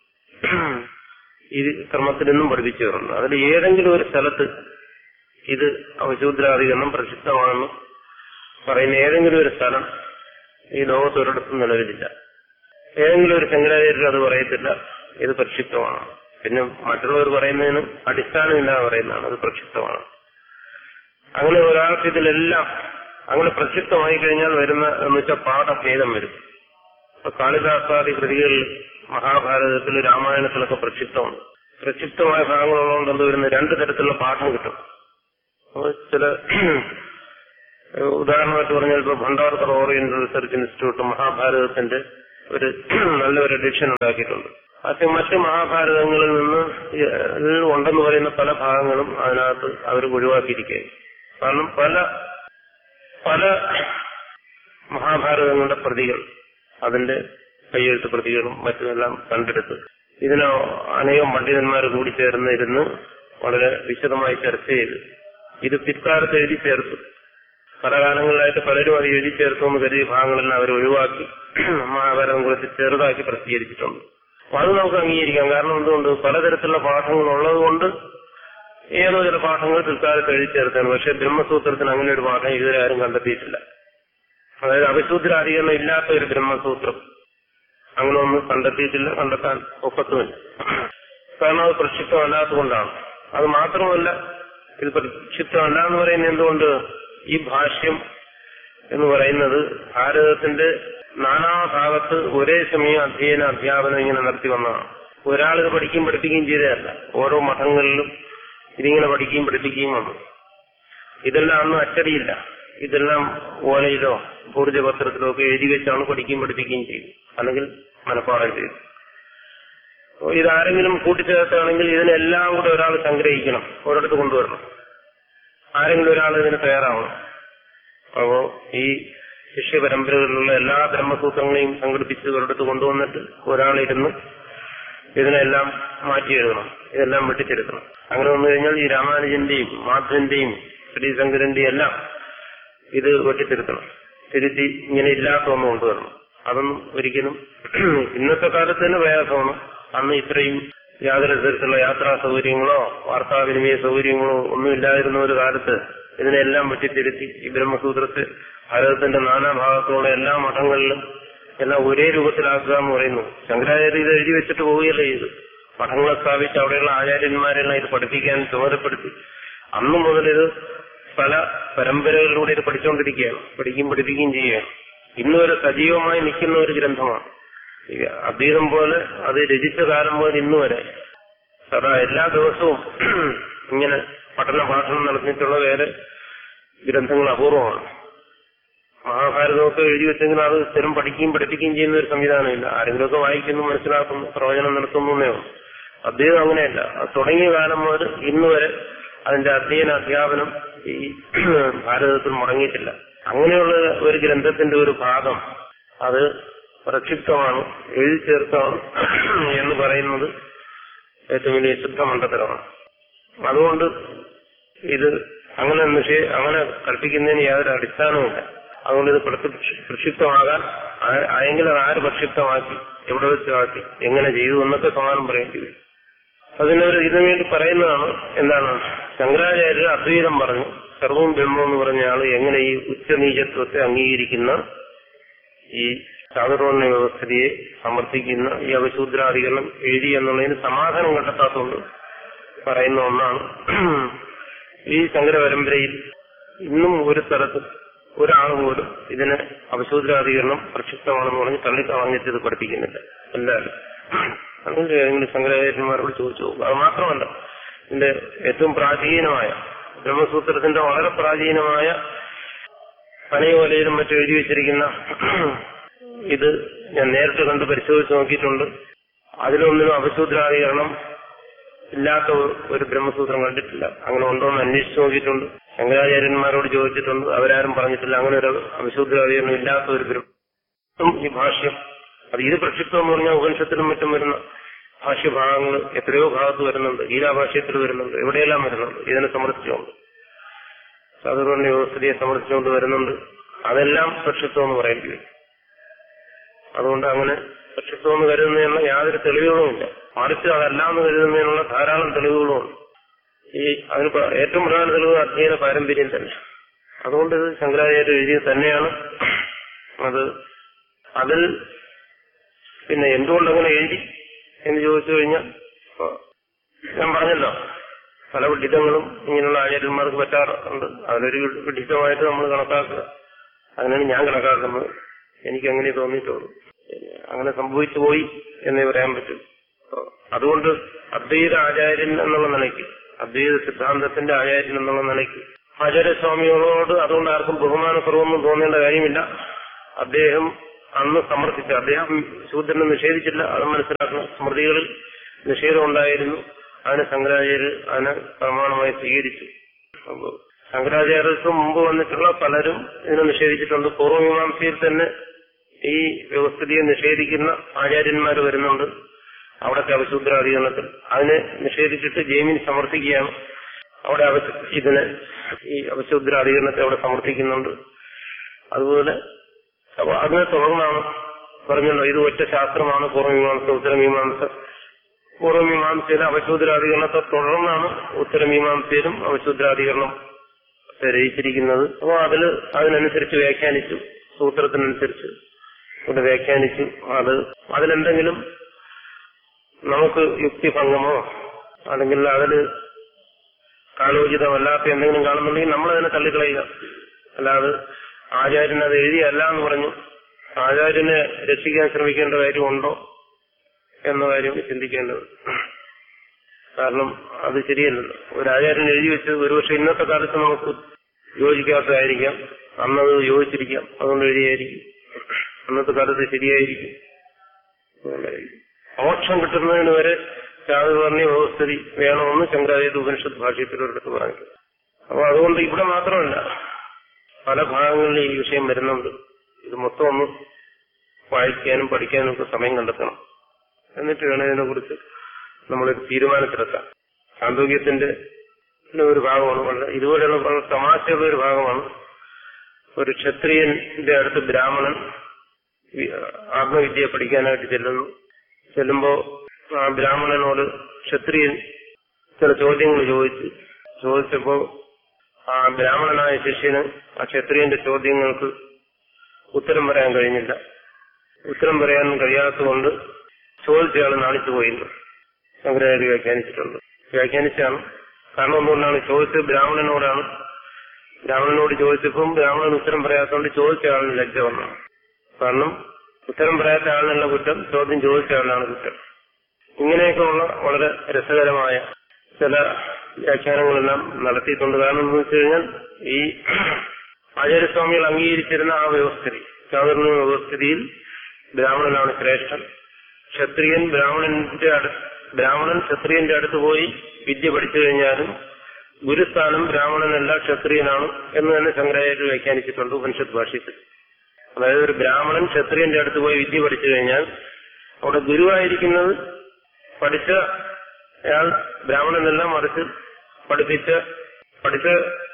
ഈ ക്രമത്തിൽ നിന്നും പഠിപ്പിച്ചു വരുന്നുണ്ട് അതിൽ ഏതെങ്കിലും ഒരു സ്ഥലത്ത് ഇത് അവശൂദ്രാധികരണം പ്രസിദ്ധമാണെന്ന് പറയുന്ന ഏതെങ്കിലും ഒരു സ്ഥലം ഈ ലോകത്ത് ഒരിടത്തും നിലവിലില്ല ഏതെങ്കിലും ഒരു ശങ്കരാചാര്യർ അത് പറയത്തില്ല ഇത് പ്രക്ഷിപ്തമാണ് പിന്നെ മറ്റുള്ളവർ പറയുന്നതിന് അടിസ്ഥാനമില്ലാതെ പറയുന്നതാണ് അത് പ്രക്ഷിപ്തമാണ് അങ്ങനെ ഒരാൾക്ക് ഇതിലെല്ലാം അങ്ങനെ പ്രക്ഷിപ്തമായി കഴിഞ്ഞാൽ വരുന്ന എന്ന് വെച്ചാൽ പാഠഭേദം വരും ഇപ്പൊ കാളിദാസാദി കൃതികളിൽ മഹാഭാരതത്തിൽ രാമായണത്തിലൊക്കെ പ്രക്ഷിപ്തമുണ്ട് പ്രക്ഷിപ്തമായ ഭാഗങ്ങളുള്ളതുകൊണ്ട് എന്ത് വരുന്ന രണ്ടു തരത്തിലുള്ള പാഠം കിട്ടും അപ്പൊ ചില ഉദാഹരണമായിട്ട് പറഞ്ഞാൽ ഇപ്പൊ ഭണ്ഡാർക്കർ ഓറിയന്റൽ റിസർച്ച് ഇൻസ്റ്റിറ്റ്യൂട്ട് മഹാഭാരതത്തിന്റെ ഒരു നല്ല ഒരു എഡിഷൻ ഉണ്ടാക്കിയിട്ടുണ്ട് അത് മറ്റ് മഹാഭാരതങ്ങളിൽ നിന്ന് ഇതിൽ ഉണ്ടെന്ന് പറയുന്ന പല ഭാഗങ്ങളും അതിനകത്ത് അവർ ഒഴിവാക്കിയിരിക്കുകയാണ് കാരണം പല പല മഹാഭാരതങ്ങളുടെ പ്രതികൾ അതിന്റെ കയ്യെഴുത്ത് പ്രതികളും മറ്റുമെല്ലാം കണ്ടെടുത്ത് ഇതിന് അനേകം പണ്ഡിതന്മാർ കൂടി ചേർന്ന് ഇരുന്ന് വളരെ വിശദമായി ചർച്ച ചെയ്ത് ഇത് പിൽക്കാലത്ത് എഴുതി ചേർത്തു പല കാലങ്ങളിലായിട്ട് പലരും അത് എഴുതി ചേർത്തു എന്ന് കരുതിയ ഭാഗങ്ങളെല്ലാം അവർ ഒഴിവാക്കി മഹാഭാരതം കുറച്ച് ചെറുതാക്കി പ്രസിദ്ധീകരിച്ചിട്ടുണ്ട് അപ്പൊ അത് നമുക്ക് അംഗീകരിക്കാം കാരണം എന്തുകൊണ്ട് പലതരത്തിലുള്ള പാഠങ്ങൾ ഉള്ളതുകൊണ്ട് ഏതോ ചില പാഠങ്ങൾ പിൽക്കാലത്ത് എഴുതി ചേർത്താണ് പക്ഷെ ബ്രഹ്മസൂത്രത്തിന് അങ്ങനെ ഒരു പാഠം ഇതുവരെ ആരും കണ്ടെത്തിയിട്ടില്ല അതായത് അവിശുദ്ധരാധികരണം ഇല്ലാത്ത ഒരു ബ്രഹ്മസൂത്രം അങ്ങനെ ഒന്നും കണ്ടെത്തിയിട്ടില്ല കണ്ടെത്താൻ ഒക്കത്തുമില്ല കാരണം അത് പ്രക്ഷിപ്തമല്ലാത്തതുകൊണ്ടാണ് അത് മാത്രമല്ല ഇത് പ്രക്ഷിപ്തമല്ല എന്ന് പറയുന്നത് എന്തുകൊണ്ട് ഈ ഭാഷ്യം എന്ന് പറയുന്നത് ഭാരതത്തിന്റെ നാനാഭാഗത്ത് ഒരേ സമയം അധ്യയന അധ്യാപനം ഇങ്ങനെ നടത്തി വന്നതാണ് ഒരാളിത് പഠിക്കുകയും പഠിപ്പിക്കുകയും ചെയ്തതല്ല ഓരോ മഠങ്ങളിലും ഇതിങ്ങനെ പഠിക്കുകയും പഠിപ്പിക്കുകയും വന്നു ഇതെല്ലാം അന്ന് അച്ചടിയില്ല ഇതെല്ലാം ഓലയിലോ ഊർജപത്രത്തിലോ ഒക്കെ എഴുതി വെച്ചാണ് പഠിക്കുകയും പഠിപ്പിക്കുകയും ചെയ്തു അല്ലെങ്കിൽ മനഃപ്പാടം ചെയ്തു അപ്പോ ഇതാരെങ്കിലും കൂട്ടിച്ചേർത്താണെങ്കിൽ ഇതിനെല്ലാം കൂടെ ഒരാൾ സംഗ്രഹിക്കണം ഒരിടത്ത് കൊണ്ടുവരണം ആരെങ്കിലും ഒരാൾ ഇതിന് തയ്യാറാവണം അപ്പോ ഈ ശിഷ്യ പരമ്പരകളിലുള്ള എല്ലാ ബ്രഹ്മസൂത്രങ്ങളെയും സംഘടിപ്പിച്ച് ഒരിടത്ത് കൊണ്ടുവന്നിട്ട് ഒരാളിരുന്ന് ഇതിനെല്ലാം മാറ്റി എഴുതണം ഇതെല്ലാം വെട്ടിച്ചെടുക്കണം അങ്ങനെ വന്നു കഴിഞ്ഞാൽ ഈ രാമാനുജന്റെയും മാധവന്റെയും ശ്രീശങ്കരന്റെയും എല്ലാം ഇത് വെട്ടിത്തിരുത്തണം തിരുത്തി ഇങ്ങനെ ഇല്ലാത്ത ഒന്ന് കൊണ്ടുവരണം അതൊന്നും ഒരിക്കലും ഇന്നത്തെ കാലത്ത് തന്നെ പ്രയാസമാണ് അന്ന് ഇത്രയും യാതൊരു തരത്തിലുള്ള യാത്രാ സൗകര്യങ്ങളോ വാർത്താവിനിമയ സൗകര്യങ്ങളോ ഒന്നും ഇല്ലാതിരുന്ന ഒരു കാലത്ത് ഇതിനെല്ലാം വെട്ടിത്തിരുത്തി ഈ ബ്രഹ്മസൂത്രത്തെ ഭാരതത്തിന്റെ നാനാഭാഗത്തോടെ എല്ലാ മഠങ്ങളിലും എല്ലാം ഒരേ രൂപത്തിലാക്കുക എന്ന് പറയുന്നു ശങ്കരാചാര്യ ഇത് എഴുതി വെച്ചിട്ട് പോവുകയല്ലേ ചെയ്തു മഠങ്ങളെ സ്ഥാപിച്ച് അവിടെയുള്ള ആചാര്യന്മാരെല്ലാം ഇത് പഠിപ്പിക്കാൻ ചുമതലപ്പെടുത്തി അന്നു മുതൽ ഇത് പല പരമ്പരകളിലൂടെ ഇത് പഠിച്ചുകൊണ്ടിരിക്കുകയാണ് പഠിക്കുകയും പഠിപ്പിക്കുകയും ചെയ്യുകയാണ് ഇന്ന് വരെ സജീവമായി നിൽക്കുന്ന ഒരു ഗ്രന്ഥമാണ് ഈ അദ്വൈതം പോലെ അത് രചിച്ച കാലം മുതൽ ഇന്ന് വരെ സദാ എല്ലാ ദിവസവും ഇങ്ങനെ പഠന ഭാഷണം നടത്തിയിട്ടുള്ള വേറെ ഗ്രന്ഥങ്ങൾ അപൂർവമാണ് മഹാഭാരതമൊക്കെ എഴുതി വെച്ചെങ്കിൽ അത് സ്ഥിരം പഠിക്കുകയും പഠിപ്പിക്കുകയും ചെയ്യുന്ന ഒരു സംവിധാനമില്ല ആരെങ്കിലുമൊക്കെ വായിക്കുന്നു മനസ്സിലാക്കുന്നു പ്രവചനം നടത്തുന്നു എന്നേ ഉള്ളൂ അദ്വൈതം അങ്ങനെയല്ല അത് തുടങ്ങിയ കാലം മുതൽ ഇന്ന് വരെ അതിന്റെ അധ്യയന അധ്യാപനം ഈ ഭാരതത്തിൽ മുടങ്ങിയിട്ടില്ല അങ്ങനെയുള്ള ഒരു ഗ്രന്ഥത്തിന്റെ ഒരു ഭാഗം അത് പ്രക്ഷിപ്തമാണ് എഴുതി ചേർത്താണ് എന്ന് പറയുന്നത് ഏറ്റവും വലിയ ശുദ്ധ മണ്ഡലമാണ് അതുകൊണ്ട് ഇത് അങ്ങനെ നിഷേ അങ്ങനെ കൽപ്പിക്കുന്നതിന് യാതൊരു അടിസ്ഥാനവുമില്ല അതുകൊണ്ട് ഇത് പ്രത്യക്ഷ- പ്രക്ഷിപ്തമാകാൻ ആ- ആയെങ്കിൽ അത് ആര് പ്രക്ഷിപ്തമാക്കി എവിടെ വെച്ച് ആക്കി എങ്ങനെ ചെയ്തു എന്നൊക്കെ സമാനം പറയേണ്ടി വരും അതിനൊരു ഇതിനു വേണ്ടി പറയുന്നതാണ് എന്താണ് ശങ്കരാചാര്യർ അദ്വൈതം പറഞ്ഞു സർവവും ബ്രഹ്മം എന്ന് പറഞ്ഞ ആള് എങ്ങനെ ഈ ഉച്ചനീചത്വത്തെ അംഗീകരിക്കുന്ന ഈ ചാതുർവർണ്ണ വ്യവസ്ഥിതിയെ സമർത്ഥിക്കുന്ന ഈ അവശൂദ്രാധികരണം എഴുതി എന്നുള്ളതിന് സമാധാനം കണ്ടെത്താത്തതുകൊണ്ട് പറയുന്ന ഒന്നാണ് ഈ ശങ്കര പരമ്പരയിൽ ഇന്നും ഒരു സ്ഥലത്ത് ഒരാൾ പോലും ഇതിന് അവശൂദ്രാധികരണം പ്രക്ഷിപ്തമാണെന്ന് പറഞ്ഞ് തള്ളിക്കളഞ്ഞിട്ട് ഇത് പഠിപ്പിക്കുന്നില്ല എല്ലാവരും അതുകൊണ്ട് ഏതെങ്കിലും ശങ്കരാചാര്യന്മാരോട് ചോദിച്ചു നോക്കുക അത് മാത്രമല്ല ഇതിന്റെ ഏറ്റവും പ്രാചീനമായ ബ്രഹ്മസൂത്രത്തിന്റെ വളരെ പ്രാചീനമായ പനയോലയിലും മറ്റും എഴുതി വെച്ചിരിക്കുന്ന ഇത് ഞാൻ നേരിട്ട് കണ്ട് പരിശോധിച്ച് നോക്കിയിട്ടുണ്ട് അതിലൊന്നിനും അവശൂദ്രാധികരണം ഇല്ലാത്ത ഒരു ബ്രഹ്മസൂത്രം കണ്ടിട്ടില്ല അങ്ങനെ ഉണ്ടോ എന്ന് അന്വേഷിച്ച് നോക്കിയിട്ടുണ്ട് ശങ്കരാചാര്യന്മാരോട് ചോദിച്ചിട്ടുണ്ട് അവരാരും പറഞ്ഞിട്ടില്ല അങ്ങനെ ഒരു അവശൂദ്രാധികരണം ഇല്ലാത്ത ഒരു ബ്രഹ്മ ഈ ഭാഷ്യം അത് ഇത് പ്രക്ഷിപ്തം എന്ന് പറഞ്ഞാൽ ഉപനിഷത്തിലും മറ്റും വരുന്ന ഭാഷ്യഭാഗങ്ങൾ എത്രയോ ഭാഗത്ത് വരുന്നുണ്ട് ഗീതാഭാഷ്യത്തിൽ വരുന്നുണ്ട് എവിടെയെല്ലാം വരുന്നുണ്ട് ഇതിനെ സമർത്ഥിച്ചുകൊണ്ട് സാധാരണ വ്യവസ്ഥിതിയെ സമർത്ഥിച്ചുകൊണ്ട് വരുന്നുണ്ട് അതെല്ലാം പ്രക്ഷിപ്തം എന്ന് പറയേണ്ടി വരും അതുകൊണ്ട് അങ്ങനെ പ്രക്ഷിപ്തം എന്ന് കരുതുന്നതിനുള്ള യാതൊരു തെളിവുകളുമില്ല മറിച്ച് അതല്ല എന്ന് കരുതുന്നതിനുള്ള ധാരാളം തെളിവുകളുമുണ്ട് ഈ അതിന് പ- ഏറ്റവും പ്രധാന തെളിവ് അധ്യയന പാരമ്പര്യം തന്നെ അതുകൊണ്ട് ഇത് ശങ്കരാചാര്യ എഴുതിയത് തന്നെയാണ് അത് അതിൽ പിന്നെ എന്തുകൊണ്ട് അങ്ങനെ എഴുതി എന്ന് ചോദിച്ചു കഴിഞ്ഞാൽ ആ, ഞാൻ പറഞ്ഞല്ലോ പല വിഡിതങ്ങളും ഇങ്ങനെയുള്ള ആചാര്യന്മാർക്ക് പറ്റാറുണ്ട് അതിലൊരു വിഡിതമായിട്ട് നമ്മൾ കണക്കാക്കുക അങ്ങനെയാണ് ഞാൻ കണക്കാക്കുന്നത് എനിക്ക് അങ്ങനെ തോന്നിയിട്ടുള്ളൂ പിന്നെ അങ്ങനെ സംഭവിച്ചു പോയി എന്നേ പറയാൻ പറ്റും അപ്പൊ അതുകൊണ്ട് അദ്വൈത ആചാര്യൻ എന്നുള്ള നിലയ്ക്ക് അദ്വൈത സിദ്ധാന്തത്തിന്റെ ആചാര്യൻ എന്നുള്ള നിലയ്ക്ക് ആചാര്യസ്വാമികളോട് അതുകൊണ്ട് ആർക്കും ബഹുമാനക്കുറവൊന്നും തോന്നേണ്ട കാര്യമില്ല അദ്ദേഹം അന്ന് സമർത്ഥിച്ച അദ്ദേഹം ശൂദ്രനെ നിഷേധിച്ചില്ല അത് മനസ്സിലാക്കണം സ്മൃതികളിൽ നിഷേധം ഉണ്ടായിരുന്നു അതിന് ശങ്കരാചാര്യർ അതിനെ പ്രമാണമായി സ്വീകരിച്ചു അപ്പോ ശങ്കരാചാര്യർക്ക് മുമ്പ് വന്നിട്ടുള്ള പലരും ഇതിനെ നിഷേധിച്ചിട്ടുണ്ട് പൂർവ്വമീമാംസയിൽ തന്നെ ഈ വ്യവസ്ഥിതിയെ നിഷേധിക്കുന്ന ആചാര്യന്മാർ വരുന്നുണ്ട് അവിടത്തെ അവശൂദ്രാധികരണത്തിൽ അതിനെ നിഷേധിച്ചിട്ട് ജൈമിനി സമർത്ഥിക്കുകയാണ് അവിടെ അവശ ഇതിനെ ഈ അവശൂദ്രാധികരണത്തെ അവിടെ സമർത്ഥിക്കുന്നുണ്ട് അതുപോലെ അപ്പൊ അതിനെ തുടർന്നാണ് പറഞ്ഞല്ലോ ഇത് ഒറ്റ ശാസ്ത്രമാണ് പൂർവ്വമീമാംസ ഉത്തരമീമാംസ പൂർവ്വമീമാംസയിലെ അവശൂദ്രാധികരണത്തെ തുടർന്നാണ് ഉത്തരമീമാംസയിലും അവശൂദ്രാധികരണം രചിച്ചിരിക്കുന്നത് അപ്പോൾ അതിൽ അതിനനുസരിച്ച് വ്യാഖ്യാനിച്ചു സൂത്രത്തിനനുസരിച്ച് ഇവിടെ വ്യാഖ്യാനിച്ചു അത് അതിലെന്തെങ്കിലും നമുക്ക് യുക്തിഭംഗമോ അല്ലെങ്കിൽ അതില് കാലോചിതമല്ലാത്ത എന്തെങ്കിലും കാണുന്നുണ്ടെങ്കിൽ നമ്മൾ അതിനെ തള്ളിക്കളയുക അല്ലാതെ ആചാര്യൻ അത് എഴുതിയല്ല എന്ന് പറഞ്ഞു ആചാര്യനെ രക്ഷിക്കാൻ ശ്രമിക്കേണ്ട കാര്യമുണ്ടോ എന്ന കാര്യം ചിന്തിക്കേണ്ടത് കാരണം അത് ശരിയല്ലല്ലോ ഒരു ആചാര്യൻ എഴുതി വെച്ചത് ഒരുപക്ഷെ ഇന്നത്തെ കാലത്ത് നമുക്ക് യോജിക്കാത്തതായിരിക്കാം അന്നത് യോജിച്ചിരിക്കാം അതുകൊണ്ട് എഴുതിയായിരിക്കും അന്നത്തെ കാലത്ത് ശരിയായിരിക്കും അതുകൊണ്ടായിരിക്കും. മോക്ഷം കിട്ടുന്നതിന് വരെ ചാതുവർണ്ണ വ്യവസ്ഥിതി വേണമെന്ന് ശങ്കരാചാര്യ ഉപനിഷത്ത് ഭാഷയത്തിലൊരിടത്ത് പറഞ്ഞു അപ്പൊ അതുകൊണ്ട് ഇവിടെ മാത്രമല്ല പല ഭാഗങ്ങളിലും ഈ വിഷയം വരുന്നുണ്ട് ഇത് മൊത്തം ഒന്ന് വായിക്കാനും പഠിക്കാനും ഒക്കെ സമയം കണ്ടെത്തണം എന്നിട്ട് വേണം ഇതിനെ കുറിച്ച് നമ്മളൊരു തീരുമാനത്തിലെത്താം സാന്തോക്യത്തിന്റെ ഒരു ഭാഗമാണ് വളരെ ഇതുപോലെയുള്ള വളരെ തമാശയുള്ള ഒരു ഭാഗമാണ് ഒരു ക്ഷത്രിയന്റെ അടുത്ത് ബ്രാഹ്മണൻ വി- ആത്മവിദ്യയെ പഠിക്കാനായിട്ട് ചെല്ലുന്നു ചെല്ലുമ്പോ ആ ബ്രാഹ്മണനോട് ക്ഷത്രിയൻ ചില ചോദ്യങ്ങൾ ചോദിച്ചു ചോദിച്ചപ്പോ ആ ബ്രാഹ്മണനായ ശിഷ്യന് ആ ക്ഷത്രിയന്റെ ചോദ്യങ്ങൾക്ക് ഉത്തരം പറയാൻ കഴിഞ്ഞില്ല ഉത്തരം പറയാൻ കഴിയാത്തതുകൊണ്ട് ചോദിച്ചയാൾ നാണിച്ചു പോയിരുന്നു ശങ്കരാചാര്യ വ്യാഖ്യാനിച്ചിട്ടുണ്ട് വ്യാഖ്യാനിച്ചാണ് കാരണം എന്തുകൊണ്ടാണ് ചോദിച്ചത് ബ്രാഹ്മണനോടാണ് ബ്രാഹ്മണനോട് ചോദിച്ചപ്പം ബ്രാഹ്മണൻ ഉത്തരം പറയാത്തതുകൊണ്ട് ചോദിച്ച ആളിന് ലജ്ജ വന്നു കാരണം ഉത്തരം പറയാത്ത ആളിനുള്ള കുറ്റം ചോദ്യം ചോദിച്ച ആളിനാണ് കുറ്റം ഇങ്ങനെയൊക്കെയുള്ള വളരെ രസകരമായ ചില വ്യാഖ്യാനങ്ങളെല്ലാം നടത്തിയിട്ടുണ്ട് കാരണം എന്ന് വെച്ച് കഴിഞ്ഞാൽ ഈ ആചാര്യസ്വാമികൾ അംഗീകരിച്ചിരുന്ന ആ വ്യവസ്ഥിതി ചാതുർണ്ണ വ്യവസ്ഥിതിയിൽ ബ്രാഹ്മണനാണ് ശ്രേഷ്ഠൻ ക്ഷത്രിയൻ ബ്രാഹ്മണന്റെ അടു ബ്രാഹ്മണൻ ക്ഷത്രിയന്റെ അടുത്ത് പോയി വിദ്യ പഠിച്ചു കഴിഞ്ഞാലും ഗുരുസ്ഥാനം ബ്രാഹ്മണനല്ല ക്ഷത്രിയനാണ് എന്ന് തന്നെ ശങ്കരാചാര്യ വ്യാഖ്യാനിച്ചിട്ടുണ്ട് ഉപനിഷത്ത് ഭാഷ്യത്തിൽ അതായത് ഒരു ബ്രാഹ്മണൻ ക്ഷത്രിയന്റെ അടുത്ത് പോയി വിദ്യ പഠിച്ചു കഴിഞ്ഞാൽ അവിടെ ഗുരുവായിരിക്കുന്നത് പഠിച്ച അയാൾ ബ്രാഹ്മണനല്ല മറിച്ച് പഠിപ്പിച്ച പഠിച്ച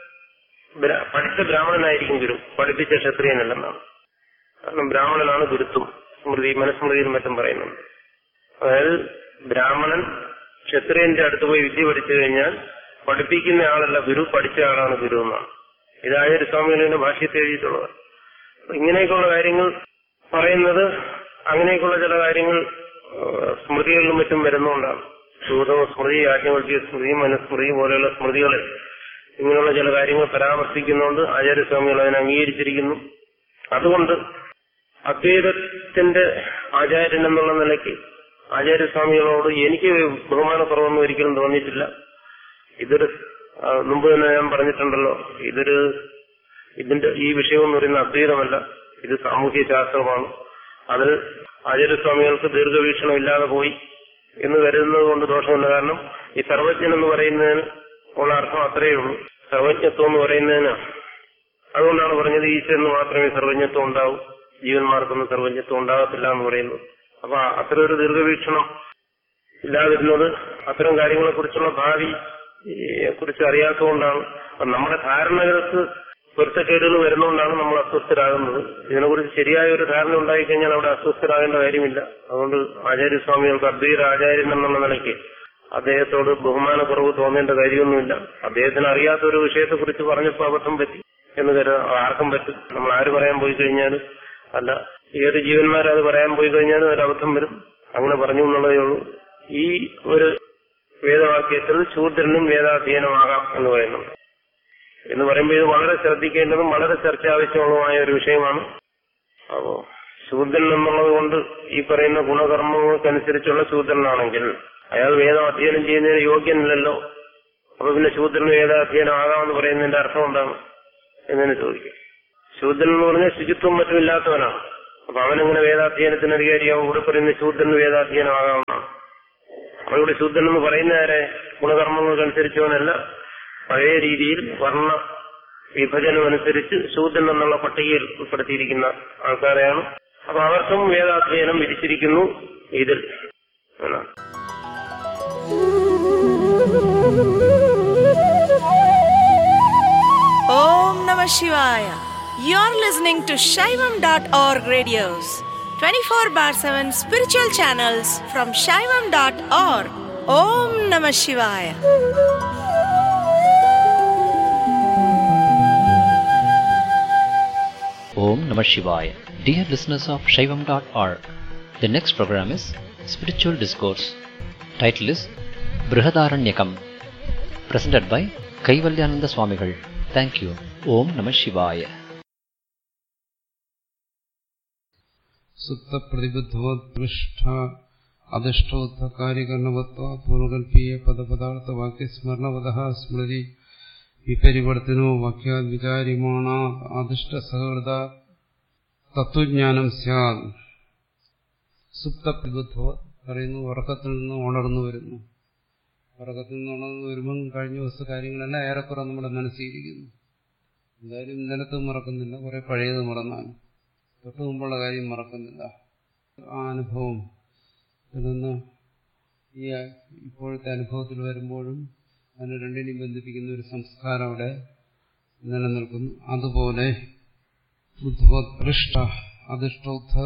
ബ്രാ- പഠിച്ച ബ്രാഹ്മണനായിരിക്കും ഗുരു പഠിപ്പിച്ച ക്ഷത്രിയനല്ലെന്നാണ് കാരണം ബ്രാഹ്മണനാണ് ഗുരുത്വം സ്മൃതി മനുസ്മൃതിയിലും മറ്റും പറയുന്നുണ്ട് അതായത് ബ്രാഹ്മണൻ ക്ഷത്രിയന്റെ അടുത്ത് പോയി വിദ്യ പഠിച്ചു കഴിഞ്ഞാൽ പഠിപ്പിക്കുന്ന ആളല്ല ഗുരു പഠിച്ച ആളാണ് ഗുരു എന്നാണ് ഇതായൊരു സ്വാമികളുടെ ഭാഷ്യത്തെ എഴുതിയിട്ടുള്ളത് അപ്പൊ ഇങ്ങനെയൊക്കെയുള്ള കാര്യങ്ങൾ പറയുന്നത് അങ്ങനെയൊക്കെയുള്ള ചില കാര്യങ്ങൾ ആ, സ്മൃതികളിലും മറ്റും വരുന്നതുകൊണ്ടാണ് സൂതമ സ്മൃതി ആജ്ഞവൽക്കിയ സ്മൃതി മനുസ്മൃതി പോലെയുള്ള സ്മൃതികളിൽ ഇങ്ങനെയുള്ള ചില കാര്യങ്ങൾ പരാമർശിക്കുന്നുണ്ട് ആചാര്യസ്വാമികൾ അതിനെ അംഗീകരിച്ചിരിക്കുന്നു അതുകൊണ്ട് അദ്വൈതത്തിന്റെ ആചാര്യൻ എന്നുള്ള നിലയ്ക്ക് ആചാര്യസ്വാമികളോട് എനിക്ക് ബഹുമാനക്കുറവൊന്നും ഒരിക്കലും തോന്നിയിട്ടില്ല ഇതൊരു ആ, മുമ്പ് തന്നെ ഞാൻ പറഞ്ഞിട്ടുണ്ടല്ലോ ഇതൊരു ഇതിന്റെ ഈ വിഷയം എന്ന് പറയുന്ന അദ്വൈതമല്ല ഇത് സാമൂഹ്യ ശാസ്ത്രമാണ് അതിൽ ആചാര്യസ്വാമികൾക്ക് ദീർഘവീക്ഷണം ഇല്ലാതെ പോയി എന്ന് കരുതുന്നത് കൊണ്ട് ദോഷമില്ല കാരണം ഈ സർവജ്ഞൻ എന്ന് പറയുന്നതിന് ഉള്ള അർത്ഥം അത്രയേ ഉള്ളൂ സർവജ്ഞത്വം എന്ന് പറയുന്നതിന് അതുകൊണ്ടാണ് പറഞ്ഞത് ഈശ്വരന് മാത്രമേ സർവജ്ഞത്വം ഉണ്ടാവൂ ജീവന്മാർക്കൊന്നും സർവജ്ഞത്വം ഉണ്ടാകത്തില്ല എന്ന് പറയുന്നത് അപ്പൊ അത്ര ഒരു ദീർഘവീക്ഷണം ഇല്ലാതിരുന്നത് അത്തരം കാര്യങ്ങളെ കുറിച്ചുള്ള ഭാവി കുറിച്ച് അറിയാത്തതുകൊണ്ടാണ് അപ്പൊ നമ്മുടെ ധാരണകൾക്ക് പൊരുത്തക്കേടുകൾ വരുന്നതുകൊണ്ടാണ് നമ്മൾ അസ്വസ്ഥരാകുന്നത് ഇതിനെക്കുറിച്ച് ശരിയായ ഒരു ധാരണ ഉണ്ടായിക്കഴിഞ്ഞാൽ അവിടെ അസ്വസ്ഥരാകേണ്ട കാര്യമില്ല അതുകൊണ്ട് ആചാര്യസ്വാമികൾക്ക് അദ്വൈത ആചാര്യൻ എന്നുള്ള നിലയ്ക്ക് അദ്ദേഹത്തോട് ബഹുമാനക്കുറവ് തോന്നേണ്ട കാര്യമൊന്നുമില്ല അദ്ദേഹത്തിന് അറിയാത്ത ഒരു വിഷയത്തെ കുറിച്ച് പറഞ്ഞപ്പോൾ അബദ്ധം പറ്റി എന്ന് കരുതാം ആർക്കും പറ്റും നമ്മൾ ആര് പറയാൻ പോയി കഴിഞ്ഞാലും അല്ല ഏത് ജീവന്മാരത് പറയാൻ പോയി കഴിഞ്ഞാലും ഒരു അബദ്ധം വരും അങ്ങനെ പറഞ്ഞു എന്നുള്ളതേ ഉള്ളൂ ഈ ഒരു വേദവാക്യത്തിൽ ശൂദ്രനും വേദാധ്യയനമാകാം എന്ന് പറയുന്നുണ്ട് എന്ന് പറയുമ്പോൾ ഇത് വളരെ ശ്രദ്ധിക്കേണ്ടതും വളരെ ചർച്ച ആവശ്യമുള്ളതുമായ ഒരു വിഷയമാണ് അപ്പോ ശൂദ്രൻ എന്നുള്ളത് കൊണ്ട് ഈ പറയുന്ന ഗുണകർമ്മങ്ങൾക്കനുസരിച്ചുള്ള ശൂദ്രനാണെങ്കിൽ അയാൾ വേദം അധ്യയനം ചെയ്യുന്നതിന് യോഗ്യനല്ലല്ലോ അപ്പൊ പിന്നെ ശൂദ്രന് വേദാധ്യയനം ആകാമെന്ന് പറയുന്നതിന്റെ അർത്ഥം എന്താണ് എന്നതിന് ചോദിക്കും ശൂദ്രൻ എന്ന് പറഞ്ഞാൽ ശുചിത്വം മറ്റും ഇല്ലാത്തവനാണ് അപ്പൊ അവനെങ്ങനെ വേദാധ്യയനത്തിന് അധികാരിയാവും ഇവിടെ പറയുന്ന ശൂദ്രന് വേദാധ്യയനമാകാവുന്നതാണ് അപ്പൊ ഇവിടെ ശൂദ്രൻ എന്ന് പറയുന്നവരെ ഗുണകർമ്മങ്ങൾക്കനുസരിച്ചവനല്ല പഴയ രീതിയിൽ വർണ്ണ വിഭജനം അനുസരിച്ച് ശൂദ്രൻ എന്നുള്ള പട്ടികയിൽ ഉൾപ്പെടുത്തിയിരിക്കുന്ന ആൾക്കാരെയാണ് അപ്പൊ അവർക്കും വേദാധ്യയനം വിധിച്ചിരിക്കുന്നു ഇതിൽ എന്നാണ് Om Namah Shivaya. You're listening to Shaivam.org radios, 24 bar 7 spiritual channels from Shaivam.org. Om Namah Shivaya. Om Namah Shivaya. Dear listeners of Shaivam.org, the next program is Spiritual Discourse. Title is Brihadaranyakam. Presented by Kaivalyananda Swamigal. Thank you. Om Namah Shivaya. സുപ്തപ്രതിബുദ്ധവത്പൃഷ്ട അധിഷ്ഠോത്ഥകാര്യകരണവത്വ പൂർവകൽപ്പീയ പദപദാർത്ഥവാക്യസ്മരണവത സ്മൃതി വിപരിവർത്തനോ വാക്യാത് വിചാരിമാണ അധിഷ്ഠസഹൃദ തത്വജ്ഞാനം സ്യാദ് സുപ്തപ്രതിബുദ്ധവ പറയുന്നു ഉറക്കത്തിൽ നിന്ന് ഉണർന്നു വരുന്നു ഉറക്കത്തിൽ നിന്ന് ഉണർന്നു വരുമ്പം കഴിഞ്ഞ ദിവസത്തെ കാര്യങ്ങളെല്ലാം ഏറെക്കുറെ നമ്മുടെ മനസ്സിലിരിക്കുന്നു എന്തായാലും ഇന്നലത്തെ മറക്കുന്നില്ല കുറെ പഴയത് മറന്നാണ് തൊട്ടു മുമ്പുള്ള കാര്യം മറക്കുന്നില്ല ആ അനുഭവം നിന്ന് ഈ ഇപ്പോഴത്തെ അനുഭവത്തിൽ വരുമ്പോഴും അതിനെ രണ്ടിനെയും ബന്ധിപ്പിക്കുന്ന ഒരു സംസ്കാരം അവിടെ നിലനിൽക്കുന്നു അതുപോലെ ബുദ്ധവത്പൃഷ്ട അധിഷ്ഠോത്ഥ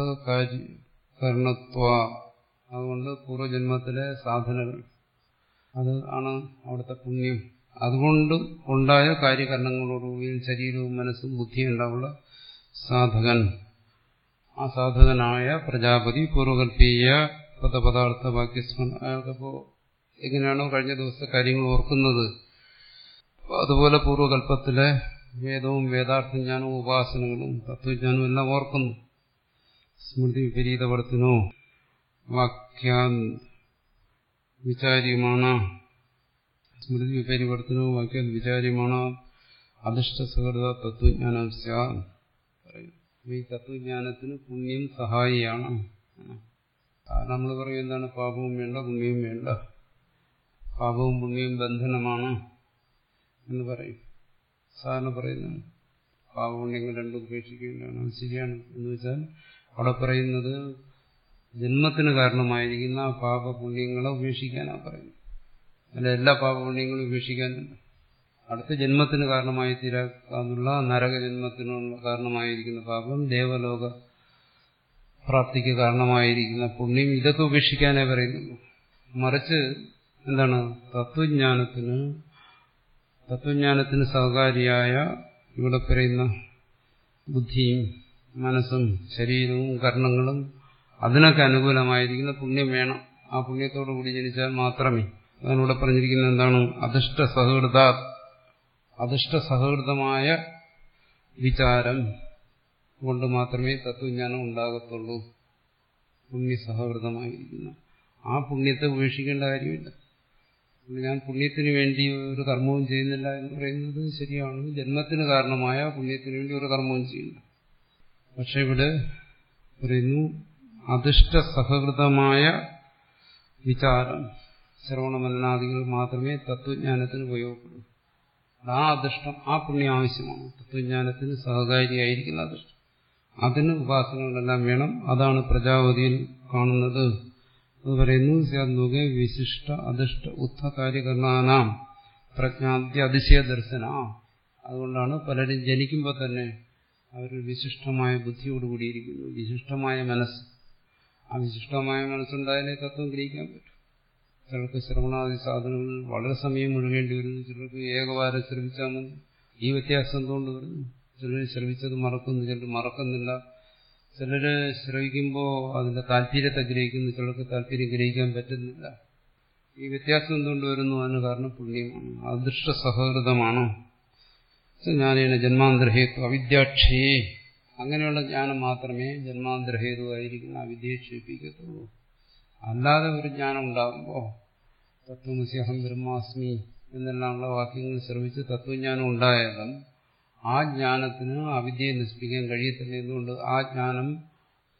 കരണത്വ അതുകൊണ്ട് പൂർവ്വജന്മത്തിലെ സാധനകൾ അത് ആണ് അവിടുത്തെ പുണ്യം അതുകൊണ്ട് ഉണ്ടായ കാര്യകരണങ്ങളോടുകൂടി ശരീരവും മനസ്സും ബുദ്ധിയും ഉണ്ടാവുള്ള സാധകൻ ആ സാധകനായ പ്രജാപതി പൂർവകൽപ്പീയ പദപദാർത്ഥ വാക്യസ്മരണ അയാൾക്കപ്പോ എങ്ങനെയാണോ കഴിഞ്ഞ ദിവസത്തെ കാര്യങ്ങൾ ഓർക്കുന്നത് അതുപോലെ പൂർവകൽപ്പത്തിലെ വേദവും വേദാർത്ഥജ്ഞാനവും ഉപാസനകളും തത്വജ്ഞാനവും എല്ലാം ഓർക്കുന്നു സ്മൃതി വിപരീതവർത്തിനോ വാക്യാ വിചാര്യമാണ് സ്മൃതി വിപരിവർത്തനോ വാക്യാ വിചാര്യമാണ് അധിഷ്ഠ സുഹൃത തത്വജ്ഞാനം സ്യാ ഈ തത്വജ്ഞാനത്തിന് പുണ്യം സഹായിയാണ് നമ്മൾ പറയും എന്താണ് പാപവും വേണ്ട പുണ്യവും വേണ്ട പാപവും പുണ്യവും ബന്ധനമാണ് എന്ന് പറയും സാധാരണ പറയുന്നത് പാപപുണ്യങ്ങൾ രണ്ടും ഉപേക്ഷിക്കുകയാണ് അത് ശരിയാണ് എന്ന് വെച്ചാൽ അവിടെ പറയുന്നത് ജന്മത്തിന് കാരണമായിരിക്കുന്ന ആ പാപപുണ്യങ്ങളെ ഉപേക്ഷിക്കാനാണ് പറയുന്നത് അല്ല എല്ലാ പാപപുണ്യങ്ങളും ഉപേക്ഷിക്കാനില്ല അടുത്ത ജന്മത്തിന് കാരണമായി തീരാക്കാന്നുള്ള നരകജന്മത്തിനുള്ള കാരണമായിരിക്കുന്ന പാപം ദേവലോക പ്രാപ്തിക്ക് കാരണമായിരിക്കുന്ന പുണ്യം ഇതൊക്കെ ഉപേക്ഷിക്കാനേ പറയുന്നുള്ളൂ മറിച്ച് എന്താണ് തത്വജ്ഞാനത്തിന് തത്വജ്ഞാനത്തിന് സഹകാരിയായ ഇവിടെ പറയുന്ന ബുദ്ധിയും മനസ്സും ശരീരവും കർണങ്ങളും അതിനൊക്കെ അനുകൂലമായിരിക്കുന്ന പുണ്യം വേണം ആ പുണ്യത്തോടു കൂടി ജനിച്ചാൽ മാത്രമേ അതിനൂടെ പറഞ്ഞിരിക്കുന്നത് എന്താണ് അധിഷ്ഠ സഹൃദ അധിഷ്ഠ സഹൃദമായ വിചാരം കൊണ്ട് മാത്രമേ തത്വജ്ഞാനം ഉണ്ടാകത്തുള്ളൂ പുണ്യസഹൃദമായിരിക്കുന്ന ആ പുണ്യത്തെ ഉപേക്ഷിക്കേണ്ട കാര്യമില്ല ഞാൻ പുണ്യത്തിന് വേണ്ടി ഒരു കർമ്മവും ചെയ്യുന്നില്ല എന്ന് പറയുന്നത് ശരിയാണ് ജന്മത്തിന് കാരണമായ പുണ്യത്തിന് വേണ്ടി ഒരു കർമ്മവും ചെയ്യുന്നു പക്ഷെ ഇവിടെ പറയുന്നു അധിഷ്ഠ സഹൃദമായ വിചാരം ശ്രവണമലനാദികൾ മാത്രമേ തത്വജ്ഞാനത്തിന് ഉപയോഗപ്പെടൂ ആ അധിഷ്ഠം ആ പുണ്യം ആവശ്യമാണ് തത്വജ്ഞാനത്തിന് സഹകാരിയായിരിക്കുന്ന അധിഷ്ഠം അതിന് ഉപാസനകളെല്ലാം വേണം അതാണ് പ്രജാപതിയിൽ കാണുന്നത് അത് പറയുന്നു സ്യാത്മുഖ വിശിഷ്ട അധിഷ്ഠ ഉത്ഥ കാര്യകരണാനാം പ്രജ്ഞാദ്യ അതിശയ ദർശന അതുകൊണ്ടാണ് പലരും ജനിക്കുമ്പോൾ തന്നെ അവർ വിശിഷ്ടമായ ബുദ്ധിയോടുകൂടിയിരിക്കുന്നു വിശിഷ്ടമായ മനസ്സ് ആ വിശിഷ്ടമായ മനസ്സുണ്ടായാലേ തത്വം ഗ്രഹിക്കാൻ പറ്റും ചിലർക്ക് ശ്രവണാദി സാധനങ്ങളിൽ വളരെ സമയം മുഴുകേണ്ടി വരുന്നു ചിലർക്ക് ഏകവാരം ശ്രമിച്ചാൽ മതി ഈ വ്യത്യാസം എന്തുകൊണ്ട് വരുന്നു ചിലർ ശ്രമിച്ചത് മറക്കുന്നു ചിലർ മറക്കുന്നില്ല ചിലര് ശ്രവിക്കുമ്പോൾ അതിന്റെ താല്പര്യത്തെ ഗ്രഹിക്കുന്നു ചിലർക്ക് താല്പര്യം ഗ്രഹിക്കാൻ പറ്റുന്നില്ല ഈ വ്യത്യാസം എന്തുകൊണ്ട് വരുന്നു അതിന് കാരണം പുണ്യമാണ് അദൃഷ്ട സഹകൃതമാണ് ജ്ഞാനേന ജന്മാന്തരഹേതു അവിദ്യാക്ഷയെ അങ്ങനെയുള്ള ജ്ഞാനം മാത്രമേ ജന്മാന്തരഹേതുവായിരിക്കുന്ന അവിദ്യയെ ക്ഷയിപ്പിക്കത്തുള്ളൂ അല്ലാതെ ഒരു ജ്ഞാനം ഉണ്ടാകുമ്പോൾ തത്വമസ്യഹം ബ്രഹ്മാസ്മി എന്നെല്ലാമുള്ള വാക്യങ്ങൾ ശ്രമിച്ച് തത്വജ്ഞാനം ഉണ്ടായാലും ആ ജ്ഞാനത്തിന് അവിദ്യയെ നശിപ്പിക്കാൻ കഴിയത്തില്ല എന്തുകൊണ്ട് ആ ജ്ഞാനം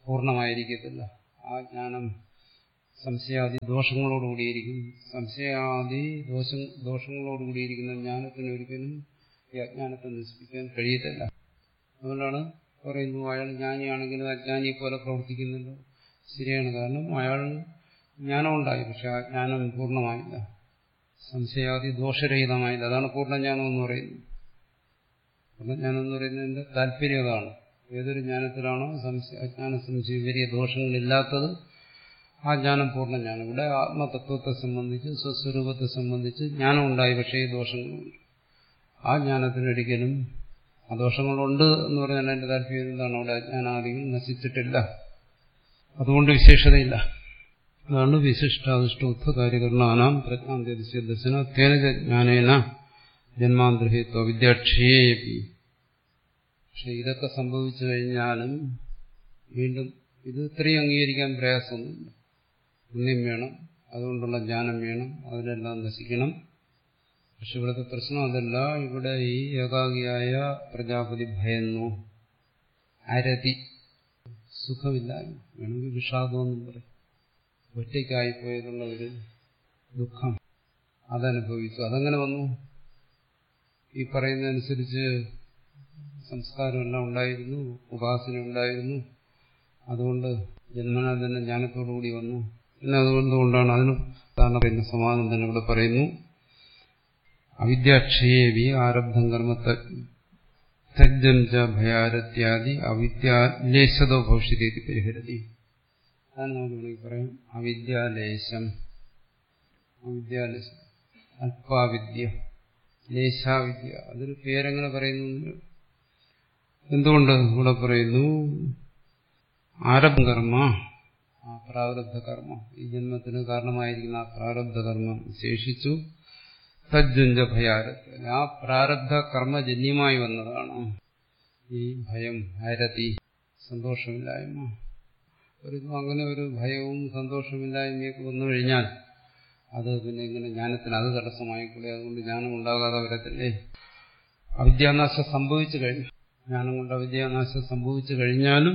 പൂർണ്ണമായിരിക്കത്തില്ല ആ ജ്ഞാനം സംശയാദി ദോഷങ്ങളോടുകൂടിയിരിക്കും സംശയാദി ദോഷം ദോഷങ്ങളോടുകൂടിയിരിക്കുന്ന ജ്ഞാനത്തിന് ഒരിക്കലും ഈ അജ്ഞാനത്തെ നശിപ്പിക്കാൻ കഴിയത്തില്ല അതുകൊണ്ടാണ് പറയുന്നു അയാൾ ജ്ഞാനിയാണെങ്കിലും അജ്ഞാനിയെ പോലെ പ്രവർത്തിക്കുന്നുണ്ട് ശരിയാണ് കാരണം അയാൾ ജ്ഞാനം ഉണ്ടായി പക്ഷെ ആ ജ്ഞാനം പൂർണ്ണമായില്ല സംശയാദി ദോഷരഹിതമായില്ല അതാണ് പൂർണ്ണജ്ഞാനം എന്ന് പറയുന്നത് പൂർണ്ണജ്ഞാനം എന്ന് പറയുന്നതിന്റെ താല്പര്യം അതാണ് ഏതൊരു ജ്ഞാനത്തിലാണോ സംശയ അജ്ഞാന സംശയം വലിയ ദോഷങ്ങളില്ലാത്തത് ആ ജ്ഞാനം പൂർണ്ണജ്ഞാനം ഇവിടെ ആത്മതത്വത്തെ സംബന്ധിച്ച് സ്വസ്വരൂപത്തെ സംബന്ധിച്ച് ജ്ഞാനം ഉണ്ടായി പക്ഷേ ഈ ദോഷങ്ങളുണ്ട് ആ ജ്ഞാനത്തിനൊരിക്കലും ആ ദോഷങ്ങളുണ്ട് എന്ന് പറഞ്ഞാൽ എന്റെ താല്പര്യം എന്താണ് അവിടെ അജ്ഞാനാദികൾ നശിച്ചിട്ടില്ല അതുകൊണ്ട് വിശേഷതയില്ല അതാണ് വിശിഷ്ടാദിഷ്ടോത്ഥ കാര്യകരണാനാം പ്രജ്ഞാന്ത്യതിശയ ദർശന തേന ജ്ഞാനേന ജന്മാന്തരഹിത്വ വിദ്യാക്ഷേപി പക്ഷെ ഇതൊക്കെ സംഭവിച്ചു കഴിഞ്ഞാലും വീണ്ടും ഇത് ഇത്രയും അംഗീകരിക്കാൻ പ്രയാസമൊന്നുമില്ല പുണ്യം വേണം അതുകൊണ്ടുള്ള ജ്ഞാനം വേണം അതിനെല്ലാം നശിക്കണം പക്ഷെ ഇവിടുത്തെ പ്രശ്നം അതല്ല ഇവിടെ ഈ ഏകാഗിയായ പ്രജാപതി ഭയന്നു അരതി സുഖമില്ലായ്മ വേണമെങ്കിൽ വിഷാദമെന്നും പറയും ഒറ്റയ്ക്കായിപ്പോയതുള്ള ഒരു ദുഃഖം അതനുഭവിച്ചു അതങ്ങനെ വന്നു ഈ പറയുന്നതനുസരിച്ച് സംസ്കാരമെല്ലാം ഉണ്ടായിരുന്നു ഉപാസന ഉണ്ടായിരുന്നു അതുകൊണ്ട് ജന്മനാൽ തന്നെ ജ്ഞാനത്തോടുകൂടി വന്നു പിന്നെ അതുകൊണ്ടുകൊണ്ടാണ് അതിന് സാധാരണ പറയുന്ന സമാധാനം തന്നെ ഇവിടെ പറയുന്നു അവിദ്യാക്ഷയേവി ആരബ്ധം കർമ്മ തജ്ജം ച ഭയാരത്യാദി അവിദ്യാലേശതോ ഭവിഷ്യതേതി പരിഹരതി അതാണ് നമുക്ക് വേണമെങ്കിൽ പറയാം അവിദ്യാലേശം അവിദ്യാലേശം അല്പാവിദ്യ ലേശാവിദ്യ അതൊരു പേരെങ്ങനെ പറയുന്നു എന്തുകൊണ്ട് ഇവിടെ പറയുന്നു ആരബ്ധ കർമ്മ ആ പ്രാരബ്ധ കർമ്മ ഈ ജന്മത്തിന് കാരണമായിരിക്കുന്ന ആ പ്രാരബ്ധ കർമ്മം ശേഷിച്ചു തജ്ജുഞ്ച ഭയാരത്ത് ആ പ്രാരബ്ധ കർമ്മജന്യമായി വന്നതാണ് ഈ ഭയം ഹരതി സന്തോഷമില്ലായ്മ ഒരു അങ്ങനെ ഒരു ഭയവും സന്തോഷമില്ലായ്മയൊക്കെ വന്നു കഴിഞ്ഞാൽ അത് പിന്നെ ഇങ്ങനെ ജ്ഞാനത്തിന് അത് തടസ്സമായിക്കൂടെ അതുകൊണ്ട് ജ്ഞാനം ഉണ്ടാകാതെ വരത്തില്ലേ അവിദ്യാനാശം സംഭവിച്ചു കഴിഞ്ഞു ജ്ഞാനം കൊണ്ട് അവിദ്യാനാശം സംഭവിച്ചു കഴിഞ്ഞാലും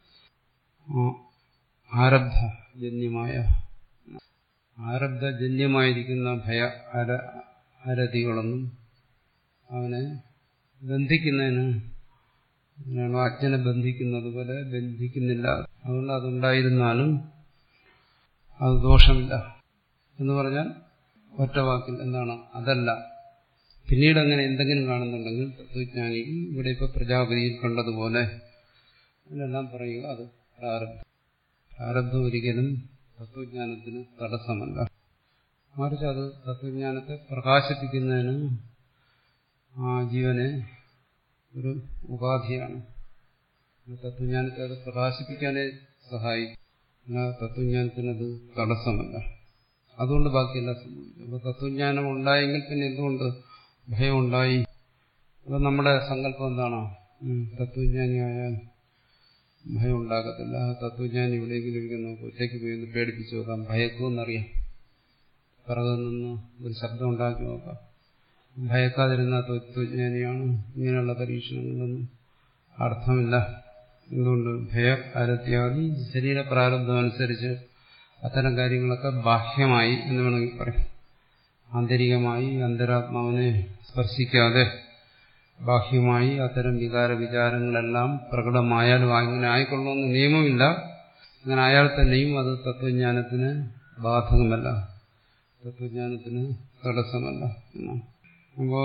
ആരബ്ധജന്യമായ ആരബ്ധജന്യമായിരിക്കുന്ന ഭയ അര അരതികളൊന്നും അവനെ ബന്ധിക്കുന്നതിന് അങ്ങനെയാണോ അജ്ഞനെ ബന്ധിക്കുന്നത് പോലെ ബന്ധിക്കുന്നില്ല അതുകൊണ്ട് അതുണ്ടായിരുന്നാലും അത് ദോഷമില്ല എന്ന് പറഞ്ഞാൽ ഒറ്റ വാക്കിൽ എന്താണ് അതല്ല പിന്നീട് അങ്ങനെ എന്തെങ്കിലും കാണുന്നുണ്ടെങ്കിൽ തത്വജ്ഞാനികൾ ഇവിടെ ഇപ്പൊ പ്രജാപതിയിൽ കണ്ടതുപോലെ ഇതിലെല്ലാം പറയുക അത് പ്രാരബ്ധം പ്രാരബ്ധം ഒരിക്കലും തത്വജ്ഞാനത്തിന് തടസ്സമല്ല മറിച്ച് അത് തത്വജ്ഞാനത്തെ പ്രകാശിപ്പിക്കുന്നതിന് ആ ജീവനെ ഒരു ഉപാധിയാണ് തത്വജ്ഞാനത്തെ അത് പ്രകാശിപ്പിക്കാനേ സഹായിക്കും അല്ലാതെ തത്വജ്ഞാനത്തിനത് തടസ്സമല്ല അതുകൊണ്ട് ബാക്കിയെല്ലാം സംഭവിക്കും അപ്പൊ തത്വജ്ഞാനം ഉണ്ടായെങ്കിൽ പിന്നെ എന്തുകൊണ്ട് ഭയം ഉണ്ടായി അപ്പൊ നമ്മുടെ സങ്കല്പം എന്താണോ തത്വജ്ഞാനിയായാൽ ഭയം ഉണ്ടാകത്തില്ല തത്വജ്ഞാനി എവിടെയെങ്കിലും ഇരിക്കുന്ന ഒറ്റയ്ക്ക് പോയി ഒന്ന് പേടിപ്പിച്ചു നോക്കാം ഭയക്കുമെന്നറിയാം പിറകെ നിന്ന് ഒരു ശബ്ദം ഉണ്ടാക്കി നോക്കാം ഭയക്കാതിരുന്ന തത്വജ്ഞാനിയാണ് ഇങ്ങനെയുള്ള പരീക്ഷണങ്ങളൊന്നും അർത്ഥമില്ല എന്തുകൊണ്ട് ഭയ അരത്യാദി ശരീര പ്രാരബ്ധം അനുസരിച്ച് അത്തരം കാര്യങ്ങളൊക്കെ ബാഹ്യമായി എന്ന് വേണമെങ്കിൽ പറയാം ആന്തരികമായി അന്തരാത്മാവിനെ സ്പർശിക്കാതെ ബാഹ്യമായി അത്തരം വികാര വിചാരങ്ങളെല്ലാം പ്രകടമായാലും അങ്ങനെ ആയിക്കൊള്ളണമെന്ന് നിയമമില്ല അങ്ങനെ ആയാൽ തന്നെയും അത് തത്വജ്ഞാനത്തിന് ബാധകമല്ല തത്വജ്ഞാനത്തിന് തടസ്സമല്ല അപ്പോ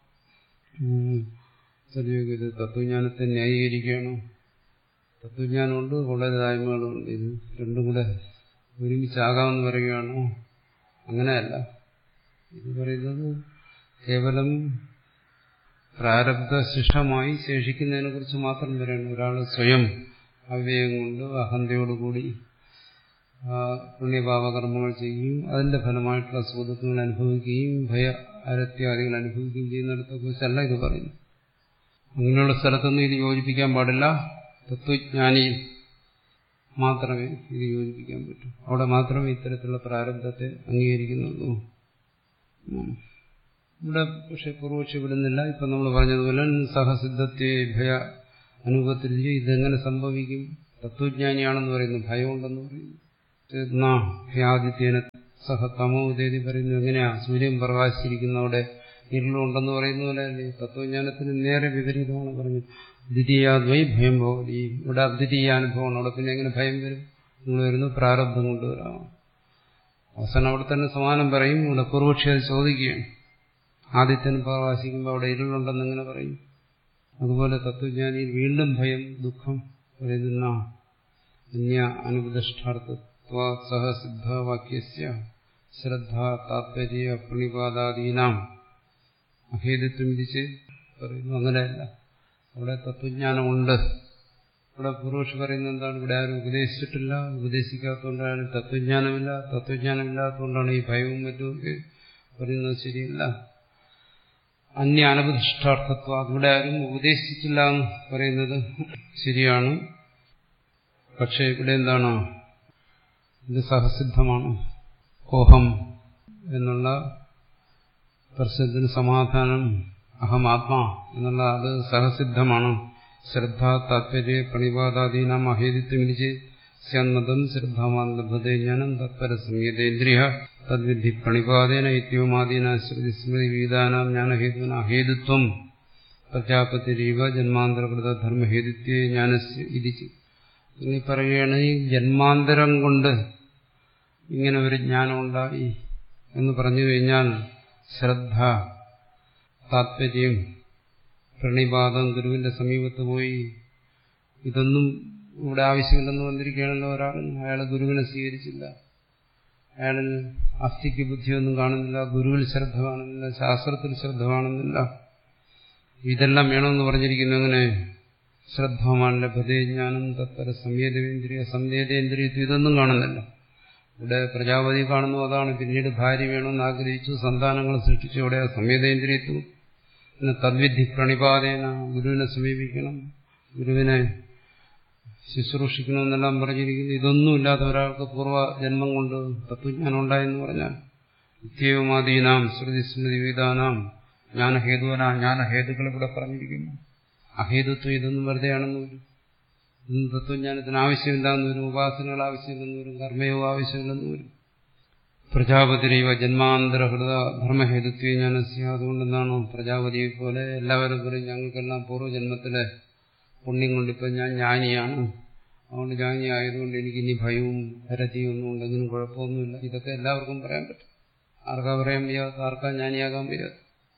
ഇത് തത്വജ്ഞാനത്തെ ന്യായീകരിക്കുകയാണ് തത്വജ്ഞാനമുണ്ട് കൊള്ളരുതായ്മകളുണ്ട് ഇത് രണ്ടും കൂടെ ഒരുമിച്ചാകാമെന്ന് പറയുകയാണോ അങ്ങനെയല്ല ഇത് പറയുന്നത് കേവലം പ്രാരബ്ധ ശിഷ്ടമായി ശേഷിക്കുന്നതിനെ കുറിച്ച് മാത്രം പറയണം ഒരാൾ സ്വയം അവ്യയം കൊണ്ട് അഹന്തയോടുകൂടി പുണ്യപാപകർമ്മങ്ങൾ ചെയ്യുകയും അതിന്റെ ഫലമായിട്ടുള്ള സുഖങ്ങൾ അനുഭവിക്കുകയും ഭയ അരത്യാദികൾ അനുഭവിക്കുകയും ചെയ്യുന്നിടത്തെ കുറിച്ചല്ല ഇത് പറയുന്നു അങ്ങനെയുള്ള സ്ഥലത്തൊന്നും ഇത് യോജിപ്പിക്കാൻ പാടില്ല തത്വജ്ഞാനിയിൽ മാത്രമേ ഇത് യോജിപ്പിക്കാൻ പറ്റൂ അവിടെ മാത്രമേ ഇത്തരത്തിലുള്ള പ്രാരബ്ധത്തെ അംഗീകരിക്കുന്നുള്ളൂ ഇവിടെ പക്ഷെ പൂർവക്ഷി വിടുന്നില്ല ഇപ്പൊ നമ്മൾ പറഞ്ഞതുപോലെ സഹസിദ്ധത്തെ ഭയ അനുഭവത്തിൽ ഇതെങ്ങനെ സംഭവിക്കും തത്വജ്ഞാനിയാണെന്ന് പറയുന്നു ഭയമുണ്ടെന്ന് പറയുന്നു ഹ്യാദിത്യേന സഹ തമോ ഉദേതി പറയുന്നു എങ്ങനെയാ സൂര്യൻ പ്രകാശിച്ചിരിക്കുന്നവിടെ ഇരുളുണ്ടെന്ന് പറയുന്ന പോലെ അല്ലേ തത്വജ്ഞാനത്തിന് നേരെ വിപരീതമാണ് പറഞ്ഞത് ദ്വിതീയാദ്വൈ ഭയം ഭവതി ഇവിടെ അദ്വിതീയ അനുഭവമാണ് അവിടെ പിന്നെ എങ്ങനെ ഭയം വരും നിങ്ങൾ വരുന്നു പ്രാരബ്ധം കൊണ്ടുവരാം അവസാനം അവിടെ തന്നെ സമാനം പറയും ഇവിടെ പൂർവക്ഷി അത് ചോദിക്കുകയാണ് ആദിത്യൻ പ്രകാശിക്കുമ്പോൾ അവിടെ ഇരുളുണ്ടെന്ന് എങ്ങനെ പറയും അതുപോലെ തത്വജ്ഞാനിയിൽ വീണ്ടും ഭയം ദുഃഖം പറയുന്ന അന്യ അനുപദിഷ്ടാർത്ഥത്വ സഹസിദ്ധവാക്യസ്യ ശ്രദ്ധ താത്പര്യ പ്രണിപാദാദീനാം അഹേദിത്വം വിധിച്ച് പറയുന്നു അങ്ങനെയല്ല അവിടെ തത്വജ്ഞാനമുണ്ട് ഇവിടെ പൂർവക്ഷി പറയുന്നത് എന്താണ് ഇവിടെ ആരും ഉപദേശിച്ചിട്ടില്ല ഉപദേശിക്കാത്തതുകൊണ്ടാണ് തത്വജ്ഞാനമില്ല തത്വജ്ഞാനമില്ലാത്തതുകൊണ്ടാണ് ഈ ഭയവും മറ്റുമൊക്കെ പറയുന്നത് ശരിയല്ല അന്യ അനപതിഷ്ടാർത്ഥത്വം ഇവിടെ ആരും ഉപദേശിച്ചില്ല എന്ന് പറയുന്നത് ശരിയാണ് പക്ഷെ ഇവിടെ എന്താണ് ഇത് സഹസിദ്ധമാണ് കോഹം എന്നുള്ള പ്രശ്നത്തിന് സമാധാനം അഹമാത്മാ എന്നുള്ള അത് സഹസിദ്ധമാണ് ശ്രദ്ധ താത്പര്യ പ്രണിപാദാദീനാം അഹേദിത്വം വിരിച്ച് സ്യന്നതം ശ്രദ്ധാമാൻ ലഭതേ ജ്ഞാനം തത്പര സംയതേന്ദ്രിയ തദ്വിധി പ്രണിപാദേന ഇത്യവുമാദീന ശ്രുതി സ്മൃതി വീതാനാം ജ്ഞാനഹേതുന അഹേതുത്വം പ്രജാപതിരീവ ജന്മാന്തരകൃത ധർമ്മഹേതുത്വേ ജ്ഞാനസ് ഇരിച്ച് ഇനി പറയുകയാണ് ഈ ജന്മാന്തരം കൊണ്ട് ഇങ്ങനെ ഒരു ജ്ഞാനം ഉണ്ടായി എന്ന് പറഞ്ഞു കഴിഞ്ഞാൽ ശ്രദ്ധ താത്പര്യം പ്രണിപാതം ഗുരുവിന്റെ സമീപത്ത് പോയി ഇതൊന്നും ഇവിടെ ആവശ്യമില്ലെന്ന് വന്നിരിക്കുകയാണല്ലോ ഒരാൾ അയാൾ ഗുരുവിനെ സ്വീകരിച്ചില്ല അയാളിൽ അസ്ഥിക്ക് ബുദ്ധിയൊന്നും കാണുന്നില്ല ഗുരുവിൽ ശ്രദ്ധ കാണുന്നില്ല ശാസ്ത്രത്തിൽ ശ്രദ്ധ കാണുന്നില്ല ഇതെല്ലാം വേണമെന്ന് പറഞ്ഞിരിക്കുന്നു അങ്ങനെ ശ്രദ്ധമാൻ ലഭതേ ജ്ഞാനം തത്പര സംവേദേന്ദ്രിയ സംവേദേന്ദ്രിയത്വം ഇതൊന്നും കാണുന്നില്ല ഇവിടെ പ്രജാപതി കാണുന്നു അതാണ് പിന്നീട് ഭാര്യ വേണമെന്ന് ആഗ്രഹിച്ചു സന്താനങ്ങൾ സൃഷ്ടിച്ചു ഇവിടെ സംവേദേന്ദ്രിയത്വം പിന്നെ തദ്വിധി പ്രണിപാതേന ഗുരുവിനെ സമീപിക്കണം ഗുരുവിനെ ശുശ്രൂഷിക്കണമെന്നെല്ലാം പറഞ്ഞിരിക്കുന്നു ഇതൊന്നുമില്ലാത്ത ഒരാൾക്ക് പൂർവ്വ ജന്മം കൊണ്ട് തത്വജ്ഞാനം ഉണ്ടായെന്ന് പറഞ്ഞാൽ നിത്യവുമാദീനാം ശ്രുതി സ്മൃതി വിധാനാം ജ്ഞാനഹേതുവന ജ്ഞാനഹേതുക്കൾ ഇവിടെ പറഞ്ഞിരിക്കുന്നു അഹേതുത്വം ഇതൊന്നും വെറുതെയാണെന്ന് വരും ഇതൊന്നും തത്വജ്ഞാനത്തിന് ആവശ്യമില്ലാന്ന് വരും ഉപാസനകൾ ആവശ്യമില്ലെന്ന് വരും കർമ്മയോഗം ആവശ്യമില്ലെന്ന് വരും പ്രജാപതിരൈവ ജന്മാന്തരഹൃത ധർമ്മഹേതുത്വ ജ്ഞാനസ്യ അതുകൊണ്ടെന്താണോ പ്രജാപതിയെ പോലെ എല്ലാവരും പറയും ഞങ്ങൾക്കെല്ലാം പൂർവ്വജന്മത്തിലെ പുണ്യം കൊണ്ടിപ്പോൾ ഞാൻ ജ്ഞാനിയാണ് അതുകൊണ്ട് ജ്ഞാനി ആയതുകൊണ്ട് എനിക്ക് ഇനി ഭയവും ഹരതിയും ഒന്നും ഉണ്ടെങ്കിലും കുഴപ്പമൊന്നുമില്ല ഇതൊക്കെ എല്ലാവർക്കും പറയാൻ പറ്റും ആർക്കാ പറയാൻ വയ്യാത്ത ആർക്കാ ജ്ഞാനിയാകാൻ വയ്യാത്ത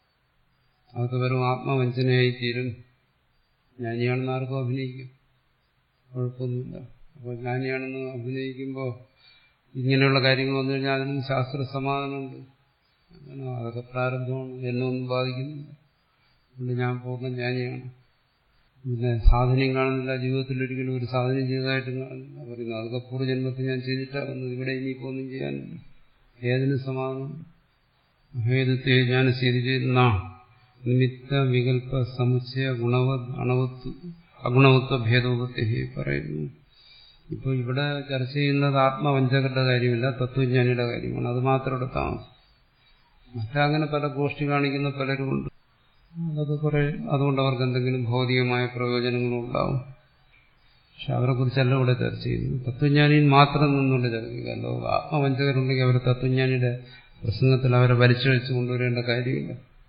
അതൊക്കെ വെറും ആത്മവഞ്ചനയായി തീരും ജ്ഞാനിയാണെന്ന് ആർക്കും അഭിനയിക്കും കുഴപ്പമൊന്നുമില്ല അപ്പോൾ ജ്ഞാനിയാണെന്ന് അഭിനയിക്കുമ്പോൾ ഇങ്ങനെയുള്ള കാര്യങ്ങൾ വന്നു കഴിഞ്ഞാൽ അതിനും ശാസ്ത്ര സമാധാനമുണ്ട് അങ്ങനെ അതൊക്കെ പ്രാരബ്ധമാണ് എന്നെ ഒന്നും ബാധിക്കുന്നില്ല അതുകൊണ്ട് ഞാൻ പൂർണ്ണ ജ്ഞാനിയാണ് പിന്നെ സാധനയും കാണുന്നില്ല ജീവിതത്തിൽ ഒരിക്കലും ഒരു സാധനം ചെയ്തതായിട്ടും കാണുന്നില്ല പറയുന്നത് അതൊക്കെ പൂർവ്വജന്മത്തിൽ ഞാൻ ചെയ്തിട്ടാണ് വന്നത് ഇവിടെ ഇനിയിപ്പോൾ ഒന്നും ചെയ്യാനില്ല ഏതിനും സമാധാനമുണ്ട് ഹേതുത്തെ ഞാൻ സ്ഥിതി ചെയ്യുന്ന നിമിത്ത വികല്പ സമുച്ചയ ഗുണവ അണവത്വ അഗുണവത്വ ഭേദോപത്തെ പറയുന്നു ഇപ്പോൾ ഇവിടെ ചർച്ച ചെയ്യുന്നത് ആത്മവഞ്ചകരുടെ കാര്യമില്ല തത്വജ്ഞാനിയുടെ കാര്യമാണ് അത് മാത്രം ഇവിടെ താമസം മറ്റങ്ങനെ പല ഗോഷ്ഠി കാണിക്കുന്ന പലരുമുണ്ട് അതൊക്കെ കുറെ അതുകൊണ്ട് അവർക്ക് എന്തെങ്കിലും ഭൗതികമായ പ്രയോജനങ്ങളും ഉണ്ടാവും പക്ഷെ അവരെ കുറിച്ചല്ല ഇവിടെ ചർച്ച ചെയ്യുന്നു തത്വജ്ഞാനിയിൽ മാത്രം നിന്നുകൊണ്ട് ചർച്ച ചെയ്യുകയല്ലോ ആത്മവഞ്ചകരുണ്ടെങ്കിൽ അവർ തത്വജ്ഞാനിയുടെ പ്രസംഗത്തിൽ അവരെ വലിച്ചഴിച്ചു കൊണ്ടുവരേണ്ട കാര്യമില്ല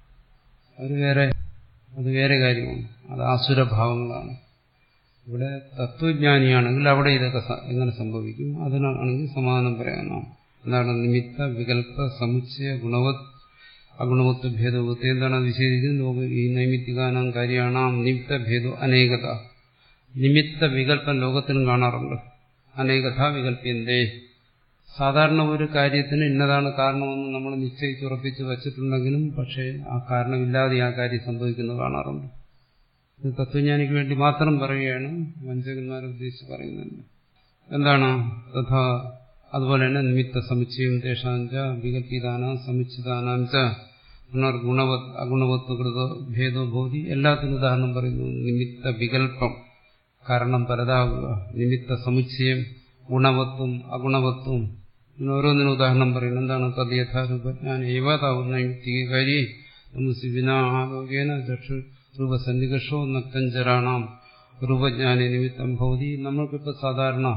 അവർ വേറെ അത് വേറെ കാര്യമാണ് അത് ആസുരഭാവങ്ങളാണ് ഇവിടെ തത്വജ്ഞാനിയാണെങ്കിൽ അവിടെ ഇതൊക്കെ എങ്ങനെ സംഭവിക്കും അതിനാണെങ്കിൽ സമാധാനം പറയാനാണ് എന്താണ് നിമിത്ത വികല്പ സമുച്ചയ ഗുണവത് അഗുണവത്വ ഭേദവത്വം എന്താണ് അത് വിശേഷിക്കുന്നത് ലോക ഈ നൈമിത്തികാനാം കാര്യമാണ് നിമിത്ത ഭേദം അനേകത നിമിത്ത വികല്പം ലോകത്തിനും കാണാറുണ്ട് അനേകത വികല്പ്യന്തേ സാധാരണ ഒരു കാര്യത്തിന് ഇന്നതാണ് കാരണമെന്ന് നമ്മൾ നിശ്ചയിച്ചുറപ്പിച്ച് വച്ചിട്ടുണ്ടെങ്കിലും പക്ഷേ ആ കാരണമില്ലാതെ ആ കാര്യം സംഭവിക്കുന്നത് കാണാറുണ്ട് ഇത് തത്വജ്ഞാനിക്ക് വേണ്ടി മാത്രം പറയുകയാണ് വഞ്ചകന്മാരെ ഉദ്ദേശിച്ച് പറയുന്നുണ്ട് എന്താണ് തഥാ അതുപോലെ തന്നെ നിമിത്ത സമുച്ചയം തേഷാഞ്ച വികല്പിതാന സമുച്ചിതാനാഞ്ച പുനർഗുണവത് അഗുണവത്വകൃത ഭേദോ ഭൂതി എല്ലാത്തിനും ഉദാഹരണം പറയുന്നു നിമിത്ത വികല്പം കാരണം പലതാകുക നിമിത്ത സമുച്ചയം ഗുണവത്വം അഗുണവത്വം ഇങ്ങനെ ഓരോന്നിനും ഉദാഹരണം പറയുന്നു എന്താണ് തത് യഥാരൂപജ്ഞാന ഏവാതാവുന്ന കാരി വിനാലോകേന ചക്ഷു രൂപസന്നികർഷോ നക്തഞ്ചരാണാം രൂപജ്ഞാന നിമിത്തം ഭൗതി നമ്മൾക്കിപ്പോൾ സാധാരണ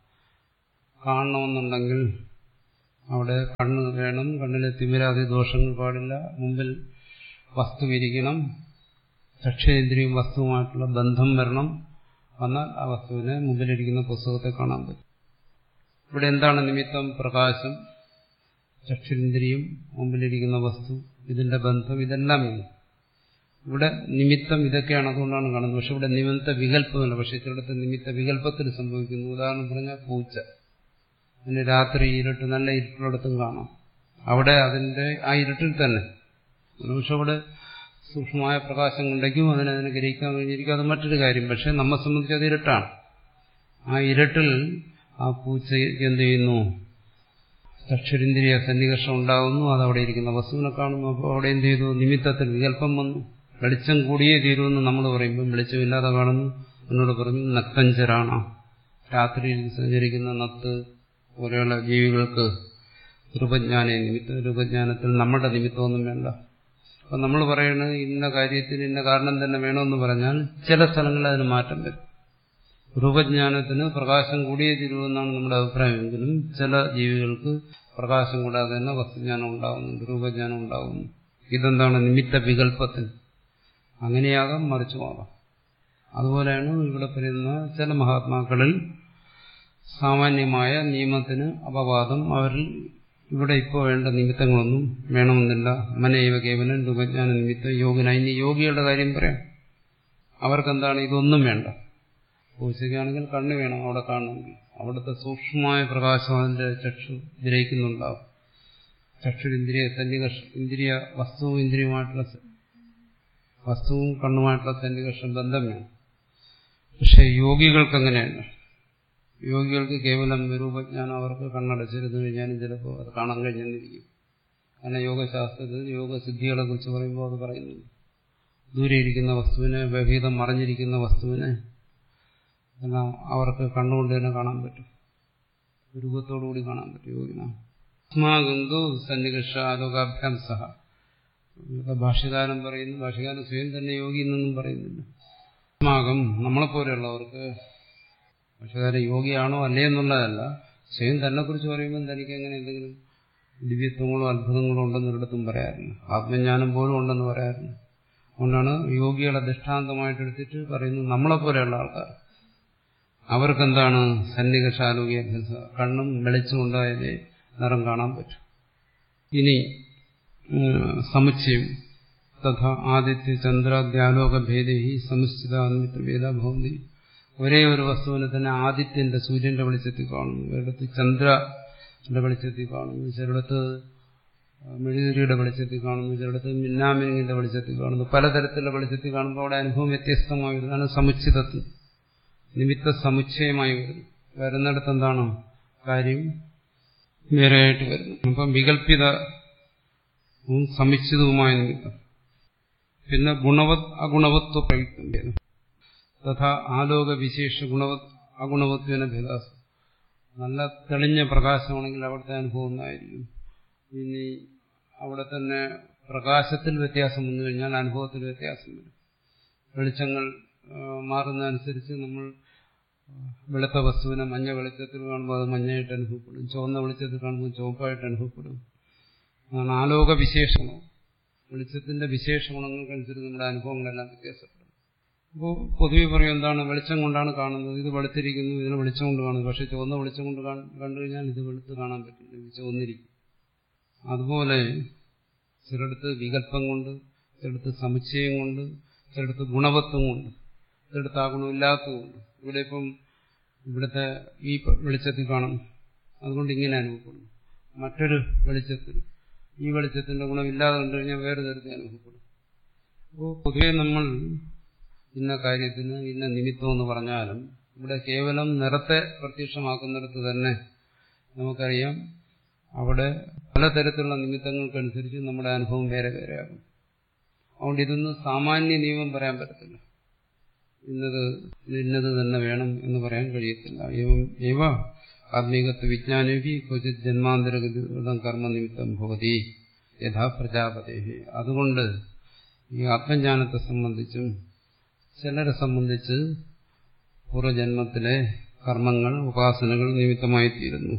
കാണണമെന്നുണ്ടെങ്കിൽ അവിടെ കണ്ണ് വേണം കണ്ണിലെ തിമിരാതി ദോഷങ്ങൾ പാടില്ല മുമ്പിൽ വസ്തു ഇരിക്കണം ചക്ഷേന്ദ്രിയും വസ്തുവുമായിട്ടുള്ള ബന്ധം വരണം വന്നാൽ ആ വസ്തുവിനെ മുമ്പിലിരിക്കുന്ന പുസ്തകത്തെ കാണാൻ പറ്റും ഇവിടെ എന്താണ് നിമിത്തം പ്രകാശം ചക്ഷുരിന്ദ്രിയും മുമ്പിലിരിക്കുന്ന വസ്തു ഇതിന്റെ ബന്ധം ഇതെല്ലാം വേണം ഇവിടെ നിമിത്തം ഇതൊക്കെയാണ് അതുകൊണ്ടാണ് കാണുന്നത് പക്ഷെ ഇവിടെ നിമിത്ത വികല്പമല്ല പക്ഷെ ചിലടത്ത് നിമിത്ത വികല്പത്തിൽ സംഭവിക്കുന്നു ഉദാഹരണം പറഞ്ഞാൽ പൂച്ച അതിന് രാത്രി ഇരുട്ട് നല്ല ഇരുട്ടിടത്തും കാണാം അവിടെ അതിന്റെ ആ ഇരുട്ടിൽ തന്നെ പക്ഷെ അവിടെ സൂക്ഷ്മമായ പ്രകാശം കൊണ്ടേക്കും അതിനെ അതിനെ ഗ്രഹിക്കാൻ കഴിഞ്ഞിരിക്കും അത് മറ്റൊരു കാര്യം പക്ഷെ നമ്മെ സംബന്ധിച്ച് അത് ഇരുട്ടാണ് ആ ഇരുട്ടിൽ ആ പൂച്ചയ്ക്ക് എന്ത് ചെയ്യുന്നു ചക്ഷുരിന്ദ്രിയ സന്നികർഷം ഉണ്ടാകുന്നു അത് അവിടെ ഇരിക്കുന്ന വസ്തുവിനെ കാണുന്നു അപ്പോൾ അവിടെ എന്ത് ചെയ്തു നിമിത്തത്തിൽ വികല്പം വന്നു വെളിച്ചം കൂടിയേ തീരുമെന്ന് നമ്മൾ പറയുമ്പോൾ വെളിച്ചമില്ലാതെ കാണുന്നു എന്നോട് പറഞ്ഞു നക്തഞ്ചരാണ് രാത്രിയിൽ സഞ്ചരിക്കുന്ന നത്ത് പോലെയുള്ള ജീവികൾക്ക് രൂപജ്ഞാന നിമിത്ത രൂപജ്ഞാനത്തിൽ നമ്മുടെ നിമിത്തമൊന്നും വേണ്ട അപ്പം നമ്മൾ പറയുന്നത് ഇന്ന കാര്യത്തിന് ഇന്ന കാരണം തന്നെ വേണമെന്ന് പറഞ്ഞാൽ ചില സ്ഥലങ്ങളിൽ അതിന് മാറ്റം വരും രൂപജ്ഞാനത്തിന് പ്രകാശം കൂടിയേ തീരുമെന്നാണ് നമ്മുടെ അഭിപ്രായമെങ്കിലും ചില ജീവികൾക്ക് പ്രകാശം കൂടാതെ തന്നെ വസ്തുജ്ഞാനം ഉണ്ടാകുന്നുണ്ട് രൂപജ്ഞാനം ഉണ്ടാകുന്നു ഇതെന്താണ് നിമിത്ത വികല്പത്തിൽ അങ്ങനെയാകാം മറിച്ചുമാകാം അതുപോലെയാണ് ഇവിടെ പറയുന്ന ചില മഹാത്മാക്കളിൽ സാമാന്യമായ നിയമത്തിന് അപവാദം അവരിൽ ഇവിടെ ഇപ്പോൾ വേണ്ട നിമിത്തങ്ങളൊന്നും വേണമെന്നില്ല മനൈവ കേവലൻ രൂപജ്ഞാന നിമിത്തം യോഗിന ഇനി യോഗികളുടെ കാര്യം പറയാം അവർക്കെന്താണ് ഇതൊന്നും വേണ്ട പൂച്ചയ്ക്കാണെങ്കിൽ കണ്ണ് വേണം അവിടെ കാണണമെങ്കിൽ അവിടുത്തെ സൂക്ഷ്മമായ പ്രകാശം അതിന്റെ ചക്ഷു ഗ്രഹിക്കുന്നുണ്ടാവും ചക്ഷുരിന്ദ്രിയ സന്നികർഷ ഇന്ദ്രിയ വസ്തുവും ഇന്ദ്രിയമായിട്ടുള്ള വസ്തുവും കണ്ണുമായിട്ടുള്ള സന്നികർഷം ബന്ധം വേണം പക്ഷെ യോഗികൾക്ക് അങ്ങനെയല്ല യോഗികൾക്ക് കേവലം രൂപജ്ഞാനം അവർക്ക് കണ്ണടച്ചിരുന്നു കഴിഞ്ഞാലും ചിലപ്പോൾ അത് കാണാൻ കഴിഞ്ഞെന്നിരിക്കും കാരണം യോഗശാസ്ത്രത്തിൽ യോഗസിദ്ധികളെ കുറിച്ച് പറയുമ്പോൾ അത് പറയുന്നുണ്ട് ദൂരെ ഇരിക്കുന്ന വസ്തുവിനെ വ്യഭീതം മറഞ്ഞിരിക്കുന്ന വസ്തുവിനെ എല്ലാം അവർക്ക് കണ്ണുകൊണ്ട് തന്നെ കാണാൻ പറ്റും രൂപത്തോടുകൂടി കാണാൻ പറ്റും യോഗിന അസ്മാഗന്തു സന്നികർഷാലോകാഭ്യാം സഹ ഭാഷ്യകാരൻ പറയുന്നു ഭാഷ്യകാരൻ സ്വയം തന്നെ യോഗി എന്നൊന്നും പറയുന്നില്ല അസ്മാകം നമ്മളെപ്പോലെയുള്ളവർക്ക് ഭാഷകാരൻ യോഗിയാണോ അല്ലേ എന്നുള്ളതല്ല സ്വയം തന്നെ കുറിച്ച് പറയുമ്പോൾ തനിക്ക് എങ്ങനെ എന്തെങ്കിലും ദിവ്യത്വങ്ങളോ അത്ഭുതങ്ങളോ ഉണ്ടെന്ന് ഒരിടത്തും പറയാറില്ല ആത്മജ്ഞാനം പോലും ഉണ്ടെന്ന് പറയാറില്ല അതുകൊണ്ടാണ് യോഗികളെ ദൃഷ്ടാന്തമായിട്ട് എടുത്തിട്ട് പറയുന്നത് നമ്മളെപ്പോലെയുള്ള ആൾക്കാർ അവർക്കെന്താണ് സന്നികർഷാലോകിയ കണ്ണും വെളിച്ചമുണ്ടായാലേ നിറം കാണാൻ പറ്റും ഇനി സമുച്ചയം തഥാ ആദിത്യ ചന്ദ്രാദ്യാലോക ഭേദി സമുശ്ചിത ഭേദ ഭവന്തി ഒരേ ഒരു വസ്തുവിനെ തന്നെ ആദിത്യന്റെ സൂര്യന്റെ വെളിച്ചത്തിൽ കാണുന്നു ഒരിടത്ത് ചന്ദ്രന്റെ വെളിച്ചത്തിൽ കാണുന്നു ചിലയിടത്ത് മെഴുകുതിരിയുടെ വെളിച്ചത്തിൽ കാണുന്നു ചിലയിടത്ത് മിന്നാമിനിങ്ങിന്റെ വെളിച്ചത്തിൽ കാണുന്നു പലതരത്തിലുള്ള വെളിച്ചത്തിൽ കാണുമ്പോൾ അവിടെ അനുഭവം വ്യത്യസ്തമായി വരുന്നതാണ് സമുച്ചിതത്വം നിമിത്ത സമുച്ചയമായി വരുന്നു വരുന്നിടത്ത് എന്താണ് കാര്യം വേറെയായിട്ട് വരുന്നു അപ്പം വികല്പിതവും സമുച്ചിതവുമായ നിമിത്തം പിന്നെ ഗുണവത് അഗുണവത്വ പ്രയുക്തം തഥാ ആലോക വിശേഷ ഗുണവത് അഗുണവത്വന ഭേദാസം നല്ല തെളിഞ്ഞ പ്രകാശമാണെങ്കിൽ അവിടുത്തെ അനുഭവം ഒന്നായിരിക്കും ഇനി അവിടെ തന്നെ പ്രകാശത്തിൽ വ്യത്യാസം വന്നു കഴിഞ്ഞാൽ അനുഭവത്തിൽ വ്യത്യാസം വരും വെളിച്ചങ്ങൾ മാറുന്നതനുസരിച്ച് നമ്മൾ വെളുത്ത വസ്തുവിനെ മഞ്ഞ വെളിച്ചത്തിൽ കാണുമ്പോൾ അത് മഞ്ഞയായിട്ട് അനുഭവപ്പെടും ചുവന്ന വെളിച്ചത്തിൽ കാണുമ്പോൾ ചുവപ്പായിട്ട് അനുഭവപ്പെടും അതാണ് ആലോക വിശേഷണം വെളിച്ചത്തിന്റെ വിശേഷ ഗുണങ്ങൾക്കനുസരിച്ച് നമ്മുടെ അനുഭവങ്ങളെല്ലാം വ്യത്യാസപ്പെടും അപ്പോൾ പൊതുവെ പറയും എന്താണ് വെളിച്ചം കൊണ്ടാണ് കാണുന്നത് ഇത് വെളുത്തിരിക്കുന്നു ഇതിനെ വെളിച്ചം കൊണ്ട് കാണുന്നത് പക്ഷെ ചുവന്ന വെളിച്ചം കൊണ്ട് കണ്ടു കഴിഞ്ഞാൽ ഇത് വെളുത്ത് കാണാൻ പറ്റില്ല ഇത് ചുവന്നിരിക്കും അതുപോലെ ചിലടത്ത് വികല്പം കൊണ്ട് ചിലടത്ത് സമുച്ചയം കൊണ്ട് ചിലടത്ത് ഗുണവത്വം കൊണ്ട് ചിലടത്ത് ആ ഗുണമില്ലാത്തതുകൊണ്ട് ഇവിടെ ഇപ്പം ഇവിടുത്തെ ഈ വെളിച്ചത്തിൽ കാണും അതുകൊണ്ട് ഇങ്ങനെ അനുഭവപ്പെടും മറ്റൊരു വെളിച്ചത്തിൽ ഈ വെളിച്ചത്തിന്റെ ഗുണമില്ലാതെ കണ്ടു കഴിഞ്ഞാൽ വേറെ തരത്തിൽ അനുഭവപ്പെടും അപ്പോൾ പൊതുവെ നമ്മൾ ഇന്ന കാര്യത്തിന് ഇന്ന നിമിത്തം എന്ന് പറഞ്ഞാലും ഇവിടെ കേവലം നിറത്തെ പ്രത്യക്ഷമാക്കുന്നിടത്ത് തന്നെ നമുക്കറിയാം അവിടെ പലതരത്തിലുള്ള നിമിത്തങ്ങൾക്കനുസരിച്ച് നമ്മുടെ അനുഭവം വേറെ വേറെയാകും അതുകൊണ്ട് ഇതൊന്നും സാമാന്യ നിയമം പറയാൻ പറ്റത്തില്ല ഇന്നത് ഇന്നത് തന്നെ വേണം എന്ന് പറയാൻ കഴിയത്തില്ല ഏവം ഏവ ആത്മീകത്വ വിജ്ഞാനവി ക്വചിത് ജന്മാന്തരഗതം കർമ്മനിമിത്തം ഭവതി യഥാ പ്രജാപതേ അതുകൊണ്ട് ഈ ആത്മജ്ഞാനത്തെ സംബന്ധിച്ചും ചിലരെ സംബന്ധിച്ച് പൂർവ്വജന്മത്തിലെ കർമ്മങ്ങൾ ഉപാസനകൾ നിമിത്തമായി തീരുന്നു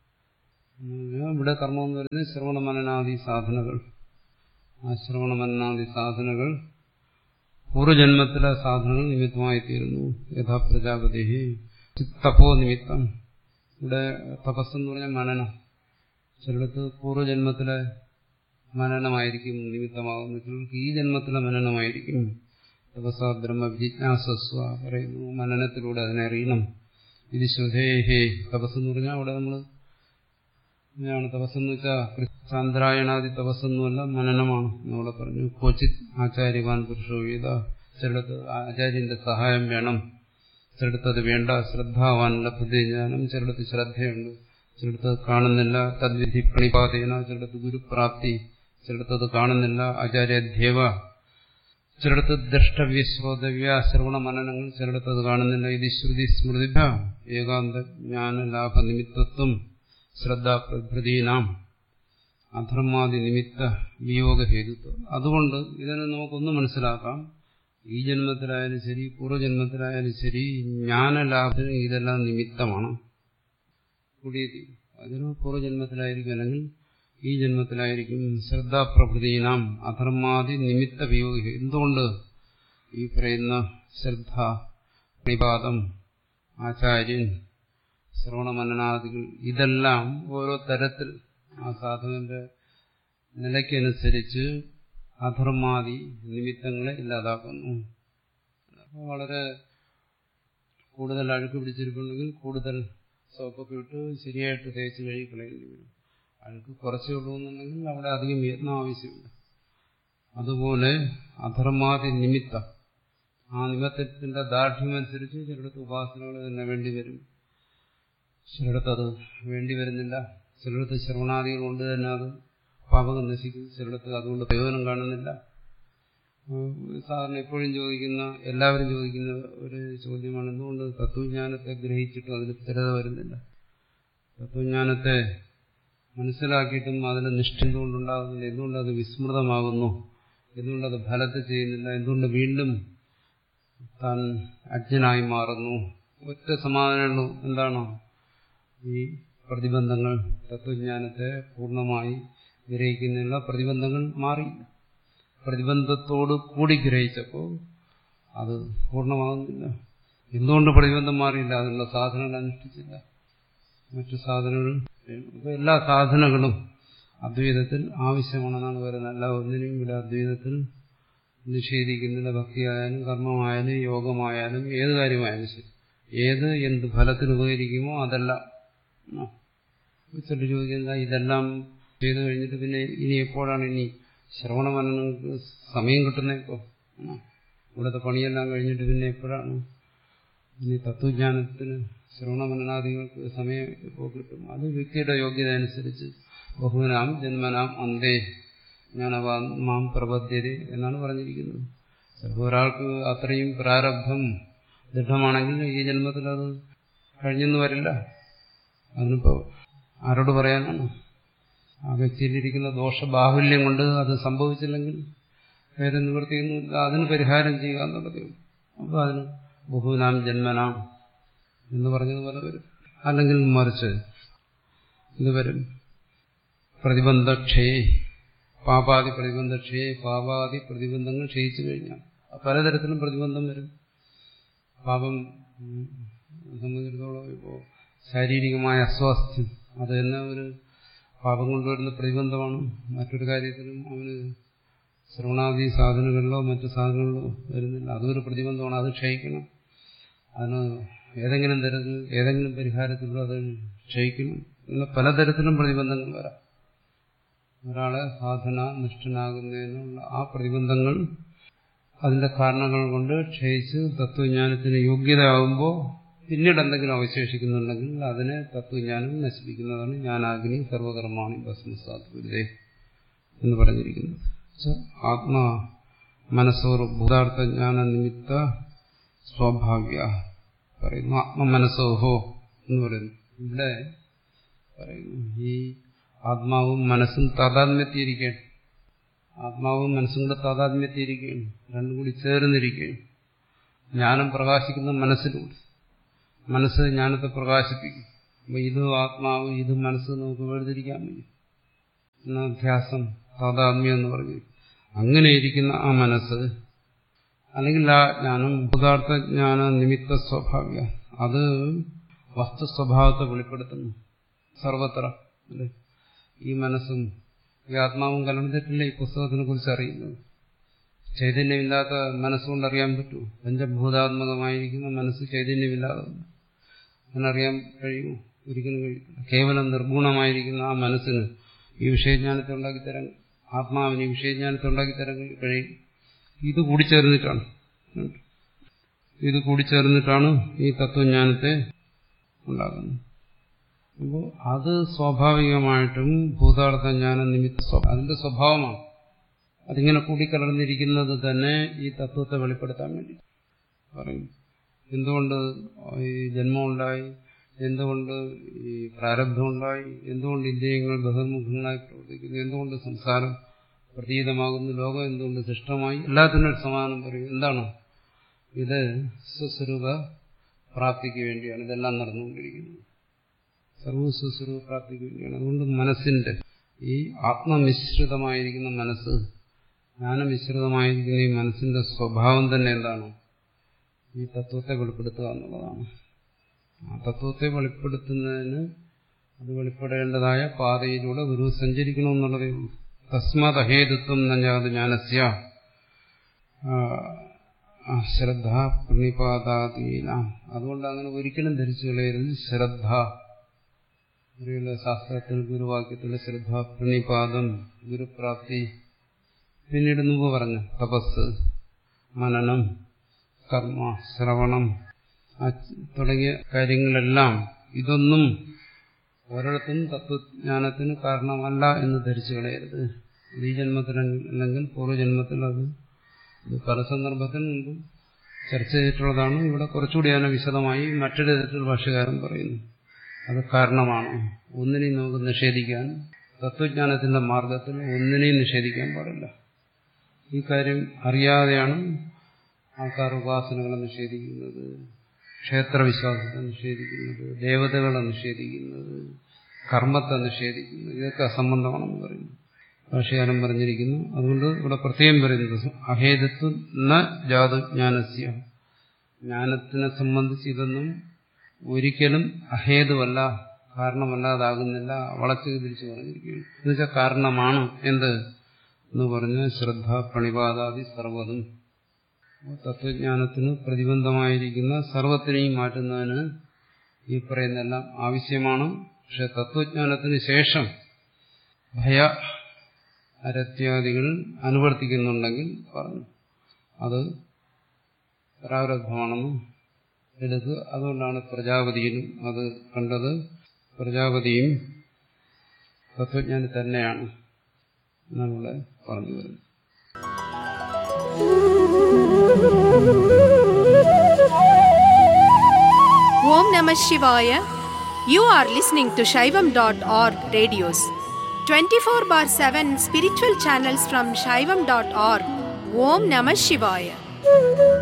ഇവിടെ കർമ്മം എന്ന് പറയുന്നത് ശ്രവണമനനാദി സാധനകൾ ആ ശ്രവണമനനാദി സാധനകൾ പൂർവ്വജന്മത്തിലെ സാധനങ്ങൾ നിമിത്തമായി തീരുന്നു യഥാ പ്രജാപതി തപോ നിമിത്തം ഇവിടെ തപസ്സെന്ന് പറഞ്ഞാൽ മനനം ചിലടത്ത് പൂർവ്വജന്മത്തിലെ മനനമായിരിക്കും നിമിത്തമാകുന്ന ചിലർക്ക് ഈ ജന്മത്തിലെ മനനമായിരിക്കും തപസ ബ്രഹ്മ ജിജ്ഞാസസ്വ പറയുന്നു മനനത്തിലൂടെ അതിനെ അറിയണം ഇത് ശ്രുതേഹേ തപസ്സെന്ന് പറഞ്ഞാൽ അവിടെ നമ്മൾ ഇതാണ് തപസ്സെന്ന് വെച്ചാൽ ചാന്ദ്രായണാദി തപസ്സൊന്നുമല്ല മനനമാണ് എന്നവിടെ പറഞ്ഞു ക്വചിത് ആചാര്യവാൻ പുരുഷോ വേദ ചിലടത്ത് ആചാര്യന്റെ സഹായം വേണം ചിലടത്ത് അത് വേണ്ട ശ്രദ്ധാവാൻ ലഭ്യത ജ്ഞാനം ചിലടത്ത് ശ്രദ്ധയുണ്ട് ചിലടത്ത് കാണുന്നില്ല തദ്വിധി പ്രണിപാതേന ചിലടത്ത് ഗുരുപ്രാപ്തി ചിലടത്ത് അത് കാണുന്നില്ല ആചാര്യാധ്യവ ചിലടത്ത് ദ്രഷ്ടവ്യ ശ്രോതവ്യ ശ്രവണ മനനങ്ങൾ ചിലടത്ത് അത് കാണുന്നില്ല ഇത് ശ്രുതി സ്മൃതിഭ ഏകാന്ത ജ്ഞാന ലാഭ നിമിത്തത്വം ശ്രദ്ധാപ്രഭൃതീനാം അധർമാദി നിമിത്ത വിയോഗഹേതുത്വം അതുകൊണ്ട് ഇതിനെ നമുക്കൊന്ന് മനസ്സിലാക്കാം ഈ ജന്മത്തിലായാലും ശരി പൂർവ്വജന്മത്തിലായാലും ശരി ജ്ഞാനലാഭത്തിന് ഇതെല്ലാം നിമിത്തമാണ് കൂടിയത് അതിന് പൂർവ്വജന്മത്തിലായിരിക്കും അല്ലെങ്കിൽ ഈ ജന്മത്തിലായിരിക്കും ശ്രദ്ധാപ്രഭൃതീനാം അധർമാദി നിമിത്ത വിയോഗ എന്തുകൊണ്ട് ഈ പറയുന്ന ശ്രദ്ധ നിപാതം ആചാര്യൻ ശ്രവണമനനാദികൾ ഇതെല്ലാം ഓരോ തരത്തിൽ ആ സാധുവിന്റെ നിലയ്ക്കനുസരിച്ച് അധർമാദി നിമിത്തങ്ങളെ ഇല്ലാതാക്കുന്നു അപ്പോൾ വളരെ കൂടുതൽ അഴുക്ക് പിടിച്ചിരിക്കുന്നുണ്ടെങ്കിൽ കൂടുതൽ സോപ്പൊക്കെ ഇട്ട് ശരിയായിട്ട് തേച്ച് കഴുകി കളയേണ്ടി വരും അഴുക്ക് കുറച്ചേ ഉള്ളൂ എന്നുണ്ടെങ്കിൽ അവിടെ അധികം യത്നം ആവശ്യമില്ല അതുപോലെ അധർമാദി നിമിത്തം ആ നിമിത്തത്തിന്റെ ദാർഢ്യമനുസരിച്ച് ചിലടത്ത് ഉപാസനകൾ തന്നെ വേണ്ടി വരും ചിലയിടത്ത് അത് വേണ്ടി വരുന്നില്ല ചിലയിടത്ത് ശ്രവണാദികൾ കൊണ്ട് തന്നെ അത് പാപകം നശിക്കും ചിലയിടത്ത് അതുകൊണ്ട് പ്രയോജനം കാണുന്നില്ല സാധാരണ എപ്പോഴും ചോദിക്കുന്ന എല്ലാവരും ചോദിക്കുന്ന ഒരു ചോദ്യമാണ് എന്തുകൊണ്ട് തത്വജ്ഞാനത്തെ ഗ്രഹിച്ചിട്ടും അതിന് സ്ഥിരത വരുന്നില്ല തത്വജ്ഞാനത്തെ മനസ്സിലാക്കിയിട്ടും അതിന് നിഷ്ഠ എന്തുകൊണ്ടുണ്ടാകുന്നില്ല എന്തുകൊണ്ട് അത് വിസ്മൃതമാകുന്നു എന്തുകൊണ്ടത് ഫലത്തെ ചെയ്യുന്നില്ല എന്തുകൊണ്ട് വീണ്ടും താൻ അജ്ഞനായി മാറുന്നു ഒറ്റ സമാധാനമുള്ളൂ എന്താണോ ഈ പ്രതിബന്ധങ്ങൾ തത്വജ്ഞാനത്തെ പൂർണ്ണമായി ഗ്രഹിക്കുന്നതിനുള്ള പ്രതിബന്ധങ്ങൾ മാറി പ്രതിബന്ധത്തോട് കൂടി ഗ്രഹിച്ചപ്പോൾ അത് പൂർണ്ണമാകുന്നില്ല എന്തുകൊണ്ട് പ്രതിബന്ധം മാറിയില്ല അതിനുള്ള സാധനങ്ങൾ അനുഷ്ഠിച്ചില്ല മറ്റു സാധനങ്ങൾ അപ്പോൾ എല്ലാ സാധനങ്ങളും അദ്വൈതത്തിൽ ആവശ്യമാണെന്നാണ് പറയുന്നത് എല്ലാ ഒന്നിനും ഇവിടെ അദ്വൈതത്തിൽ നിഷേധിക്കുന്നില്ല ഭക്തിയായാലും കർമ്മമായാലും യോഗമായാലും ഏത് കാര്യമായാലും ശരി ഏത് എന്ത് ഫലത്തിന് ഉപകരിക്കുമോ അതെല്ലാം ചിലർ ചോദിക്കുന്ന ഇതെല്ലാം ചെയ്തു കഴിഞ്ഞിട്ട് പിന്നെ ഇനി എപ്പോഴാണ് ഇനി ശ്രവണമനങ്ങൾക്ക് സമയം കിട്ടുന്നത് ഇപ്പോൾ ഇവിടുത്തെ പണിയെല്ലാം കഴിഞ്ഞിട്ട് പിന്നെ എപ്പോഴാണ് ഇനി തത്വജ്ഞാനത്തിന് ശ്രവണമനനാദികൾക്ക് സമയം ഇപ്പോൾ കിട്ടും അത് വ്യക്തിയുടെ യോഗ്യത അനുസരിച്ച് ബഹുനാം ജന്മനാം അന്തേ ജ്ഞാനവാ മാം പ്രബദ്ധ്യത എന്നാണ് പറഞ്ഞിരിക്കുന്നത് ചിലപ്പോൾ ഒരാൾക്ക് അത്രയും പ്രാരബ്ധം ദൃഢമാണെങ്കിൽ ഈ ജന്മത്തിൽ അത് കഴിഞ്ഞെന്ന് വരില്ല അതിനിപ്പോ ആരോട് പറയാനാണ് ആ വ്യക്തിയിലിരിക്കുന്ന ദോഷബാഹുല്യം കൊണ്ട് അത് സംഭവിച്ചില്ലെങ്കിൽ വേറെ നിവൃത്തിയൊന്നുമില്ല അതിന് പരിഹാരം ചെയ്യുക എന്നുള്ളതേ ഉള്ളൂ അപ്പോൾ അതിന് ബഹുനാം ജന്മനാം എന്ന് പറഞ്ഞതുപോലെ വരും അല്ലെങ്കിൽ മറിച്ച് ഇത് വരും പ്രതിബന്ധക്ഷയെ പാപാദി പ്രതിബന്ധക്ഷയെ പാപാദി പ്രതിബന്ധങ്ങൾ ക്ഷയിച്ചു കഴിഞ്ഞാൽ പലതരത്തിലും പ്രതിബന്ധം വരും പാപം സംബന്ധിച്ചിടത്തോളം ഇപ്പോൾ ശാരീരികമായ അസ്വാസ്ഥ്യം അത് തന്നെ ഒരു പാപം കൊണ്ടുവരുന്ന പ്രതിബന്ധമാണ് മറ്റൊരു കാര്യത്തിലും അവന് ശ്രവണാദി സാധനങ്ങളിലോ മറ്റു സാധനങ്ങളിലോ വരുന്നില്ല അതൊരു പ്രതിബന്ധമാണ് അത് ക്ഷയിക്കണം അതിന് ഏതെങ്കിലും തരത്തിൽ ഏതെങ്കിലും പരിഹാരത്തിലൂടെ അത് ക്ഷയിക്കണം ഇങ്ങനെ പലതരത്തിലും പ്രതിബന്ധങ്ങൾ വരാം ഒരാളെ സാധന നിഷ്ഠനാകുന്നതിനുള്ള ആ പ്രതിബന്ധങ്ങൾ അതിന്റെ കാരണങ്ങൾ കൊണ്ട് ക്ഷയിച്ച് തത്വജ്ഞാനത്തിന് യോഗ്യതയാകുമ്പോൾ പിന്നീട് എന്തെങ്കിലും അവശേഷിക്കുന്നുണ്ടെങ്കിൽ അതിനെ തത്വജ്ഞാനം നശിപ്പിക്കുന്നതാണ് ജ്ഞാനാഗ്നി സർവകർമാണി ഭസ്മസാത്പുരേ എന്ന് പറഞ്ഞിരിക്കുന്നത് ആത്മാ മനസ്സോർ ഭൂതാർത്ഥ ജ്ഞാന നിമിത്ത സ്വാഭാവ്യ പറയുന്നു ആത്മമനസ്സോഹോ എന്ന് പറയുന്നു ഇവിടെ പറയുന്നു ഈ ആത്മാവും മനസ്സും താതാത്മ്യത്തിയിരിക്കുകയാണ് ആത്മാവും മനസ്സും കൂടെ താതാത്മ്യത്തിയിരിക്കുകയാണ് രണ്ടും കൂടി ചേർന്നിരിക്കുകയാണ് ജ്ഞാനം പ്രകാശിക്കുന്ന മനസ്സിലൂടെ മനസ്സ് ജ്ഞാനത്തെ പ്രകാശിപ്പിക്കും അപ്പൊ ഇത് ആത്മാവ് ഇത് മനസ്സ് നമുക്ക് വേർതിരിക്കാൻ വയ്യ എന്ന അധ്യാസം താതാത്മ്യം എന്ന് പറഞ്ഞു അങ്ങനെ ഇരിക്കുന്ന ആ മനസ്സ് അല്ലെങ്കിൽ ആ ജ്ഞാനം പദാർത്ഥ ജ്ഞാന നിമിത്ത സ്വാഭാവിക അത് വസ്തു സ്വഭാവത്തെ വെളിപ്പെടുത്തുന്നു സർവത്ര അല്ലേ ഈ മനസ്സും ഈ ആത്മാവും കലർന്നിട്ടില്ല ഈ പുസ്തകത്തിനെ കുറിച്ച് അറിയുന്നത് ചൈതന്യമില്ലാത്ത മനസ്സുകൊണ്ട് അറിയാൻ പറ്റൂ പഞ്ചഭൂതാത്മകമായിരിക്കുന്ന മനസ്സ് ചൈതന്യമില്ലാതെ അതിനറിയാൻ കഴിയുമോ ഒരിക്കലും കഴിയില്ല കേവലം നിർഗുണമായിരിക്കുന്ന ആ മനസ്സിന് ഈ വിഷയജ്ഞാനത്തെ ഉണ്ടാക്കി തരാൻ ആത്മാവിന് ഈ വിഷയജ്ഞാനത്തെ ഉണ്ടാക്കി തരാൻ കഴിയും ഇത് കൂടിച്ചേർന്നിട്ടാണ് ഇത് കൂടിച്ചേർന്നിട്ടാണ് ഈ തത്വജ്ഞാനത്തെ ഉണ്ടാകുന്നത് അപ്പോൾ അത് സ്വാഭാവികമായിട്ടും ഭൂതാർത്ഥ ജ്ഞാന നിമിത്ത സ്വഭാവം അതിന്റെ സ്വഭാവമാണ് അതിങ്ങനെ കൂടിക്കലർന്നിരിക്കുന്നത് തന്നെ ഈ തത്വത്തെ വെളിപ്പെടുത്താൻ വേണ്ടി പറയും എന്തുകൊണ്ട് ഈ ജന്മമുണ്ടായി എന്തുകൊണ്ട് ഈ പ്രാരബ്ധമുണ്ടായി എന്തുകൊണ്ട് ഇന്ദ്രിയങ്ങൾ ബഹിർമുഖങ്ങളായി പ്രവർത്തിക്കുന്നു എന്തുകൊണ്ട് സംസാരം പ്രതീതമാകുന്നു ലോകം എന്തുകൊണ്ട് സൃഷ്ടമായി എല്ലാത്തിനും ഒരു സമാനം പറയും എന്താണ് ഇത് സ്വസ്വരൂപ പ്രാപ്തിക്ക് വേണ്ടിയാണ് ഇതെല്ലാം നടന്നുകൊണ്ടിരിക്കുന്നത് സർവസ്വസ്വരൂപ പ്രാപ്തിക്ക് വേണ്ടിയാണ് അതുകൊണ്ട് മനസ്സിന്റെ ഈ ആത്മമിശ്രിതമായിരിക്കുന്ന മനസ്സ് ജ്ഞാനമിശ്രിതമായിരിക്കുന്ന ഈ മനസ്സിന്റെ സ്വഭാവം തന്നെ എന്താണ് ഈ തത്വത്തെ വെളിപ്പെടുത്തുക എന്നുള്ളതാണ് ആ തത്വത്തെ വെളിപ്പെടുത്തുന്നതിന് അത് വെളിപ്പെടേണ്ടതായ പാതയിലൂടെ ഗുരു സഞ്ചരിക്കണമെന്നുള്ളതേ ഉള്ളൂ തസ്മാത് അഹേതുത്വം നഞ്ഞാത് ജ്ഞാനസ്യ ശ്രദ്ധ പ്രണിപാതാതീന അതുകൊണ്ട് അങ്ങനെ ഒരിക്കലും ധരിച്ചു കളയരുത് ശ്രദ്ധ ഇവിടെയുള്ള ശാസ്ത്രത്തിൽ ഗുരുവാക്യത്തിലെ ശ്രദ്ധ പ്രണിപാദം ഗുരുപ്രാപ്തി പിന്നീട് മുമ്പ് പറഞ്ഞു തപസ് മനനം കർമ്മ ശ്രവണം തുടങ്ങിയ കാര്യങ്ങളെല്ലാം ഇതൊന്നും ഒരിടത്തും തത്വജ്ഞാനത്തിന് കാരണമല്ല എന്ന് ധരിച്ചു കളയരുത് ഈ ജന്മത്തിൽ അല്ലെങ്കിൽ പൂർവ്വജന്മത്തിൽ അത് ഇത് പല സന്ദർഭത്തിൽ മുമ്പ് ചർച്ച ചെയ്തിട്ടുള്ളതാണ് ഇവിടെ കുറച്ചുകൂടി അതിനെ വിശദമായി മറ്റൊരു തരത്തിൽ ഭാഷകാരൻ പറയുന്നു അത് കാരണമാണ് ഒന്നിനെയും നമുക്ക് നിഷേധിക്കാൻ തത്വജ്ഞാനത്തിന്റെ മാർഗത്തിൽ ഒന്നിനെയും നിഷേധിക്കാൻ പാടില്ല ഈ കാര്യം അറിയാതെയാണ് ആൾക്കാർ ഉപാസനകളെ നിഷേധിക്കുന്നത് ക്ഷേത്രവിശ്വാസത്തെ നിഷേധിക്കുന്നത് ദേവതകളെ നിഷേധിക്കുന്നത് കർമ്മത്തെ നിഷേധിക്കുന്നത് ഇതൊക്കെ അസംബന്ധമാണെന്ന് പറയുന്നു ഭാഷകാരൻ പറഞ്ഞിരിക്കുന്നു അതുകൊണ്ട് ഇവിടെ പ്രത്യേകം പറയുന്നത് അഹേതത്വം ന ജാതുജ്ഞാനസ്യ ജ്ഞാനത്തിനെ സംബന്ധിച്ച് ഇതൊന്നും ഒരിക്കലും അഹേതുവല്ല കാരണമല്ലാതാകുന്നില്ല വളച്ചു തിരിച്ചു പറഞ്ഞിരിക്കുകയാണ് എന്നുവെച്ചാൽ കാരണമാണ് എന്ത് എന്ന് പറഞ്ഞ് ശ്രദ്ധ പ്രണിപാതാദി സർവ്വതും തത്വജ്ഞാനത്തിന് പ്രതിബന്ധമായിരിക്കുന്ന സർവത്തിനെയും മാറ്റുന്നതിന് ഈ പറയുന്നതെല്ലാം ആവശ്യമാണ് പക്ഷെ തത്വജ്ഞാനത്തിന് ശേഷം ഭയ അരത്യാദികൾ അനുവർത്തിക്കുന്നുണ്ടെങ്കിൽ പറഞ്ഞു അത് പ്രാരബ്ധമാണെന്നും എടുത്ത് അതുകൊണ്ടാണ് പ്രജാപതിയിലും അത് കണ്ടത് പ്രജാപതിയും തത്വജ്ഞാനി തന്നെയാണ് എന്നാണ് ഇവിടെ പറഞ്ഞു വരുന്നത് Om Namah Shivaya. You are listening to Shaivam.org radios. 24 bar 7 spiritual channels from Shaivam.org. Om Namah Shivaya.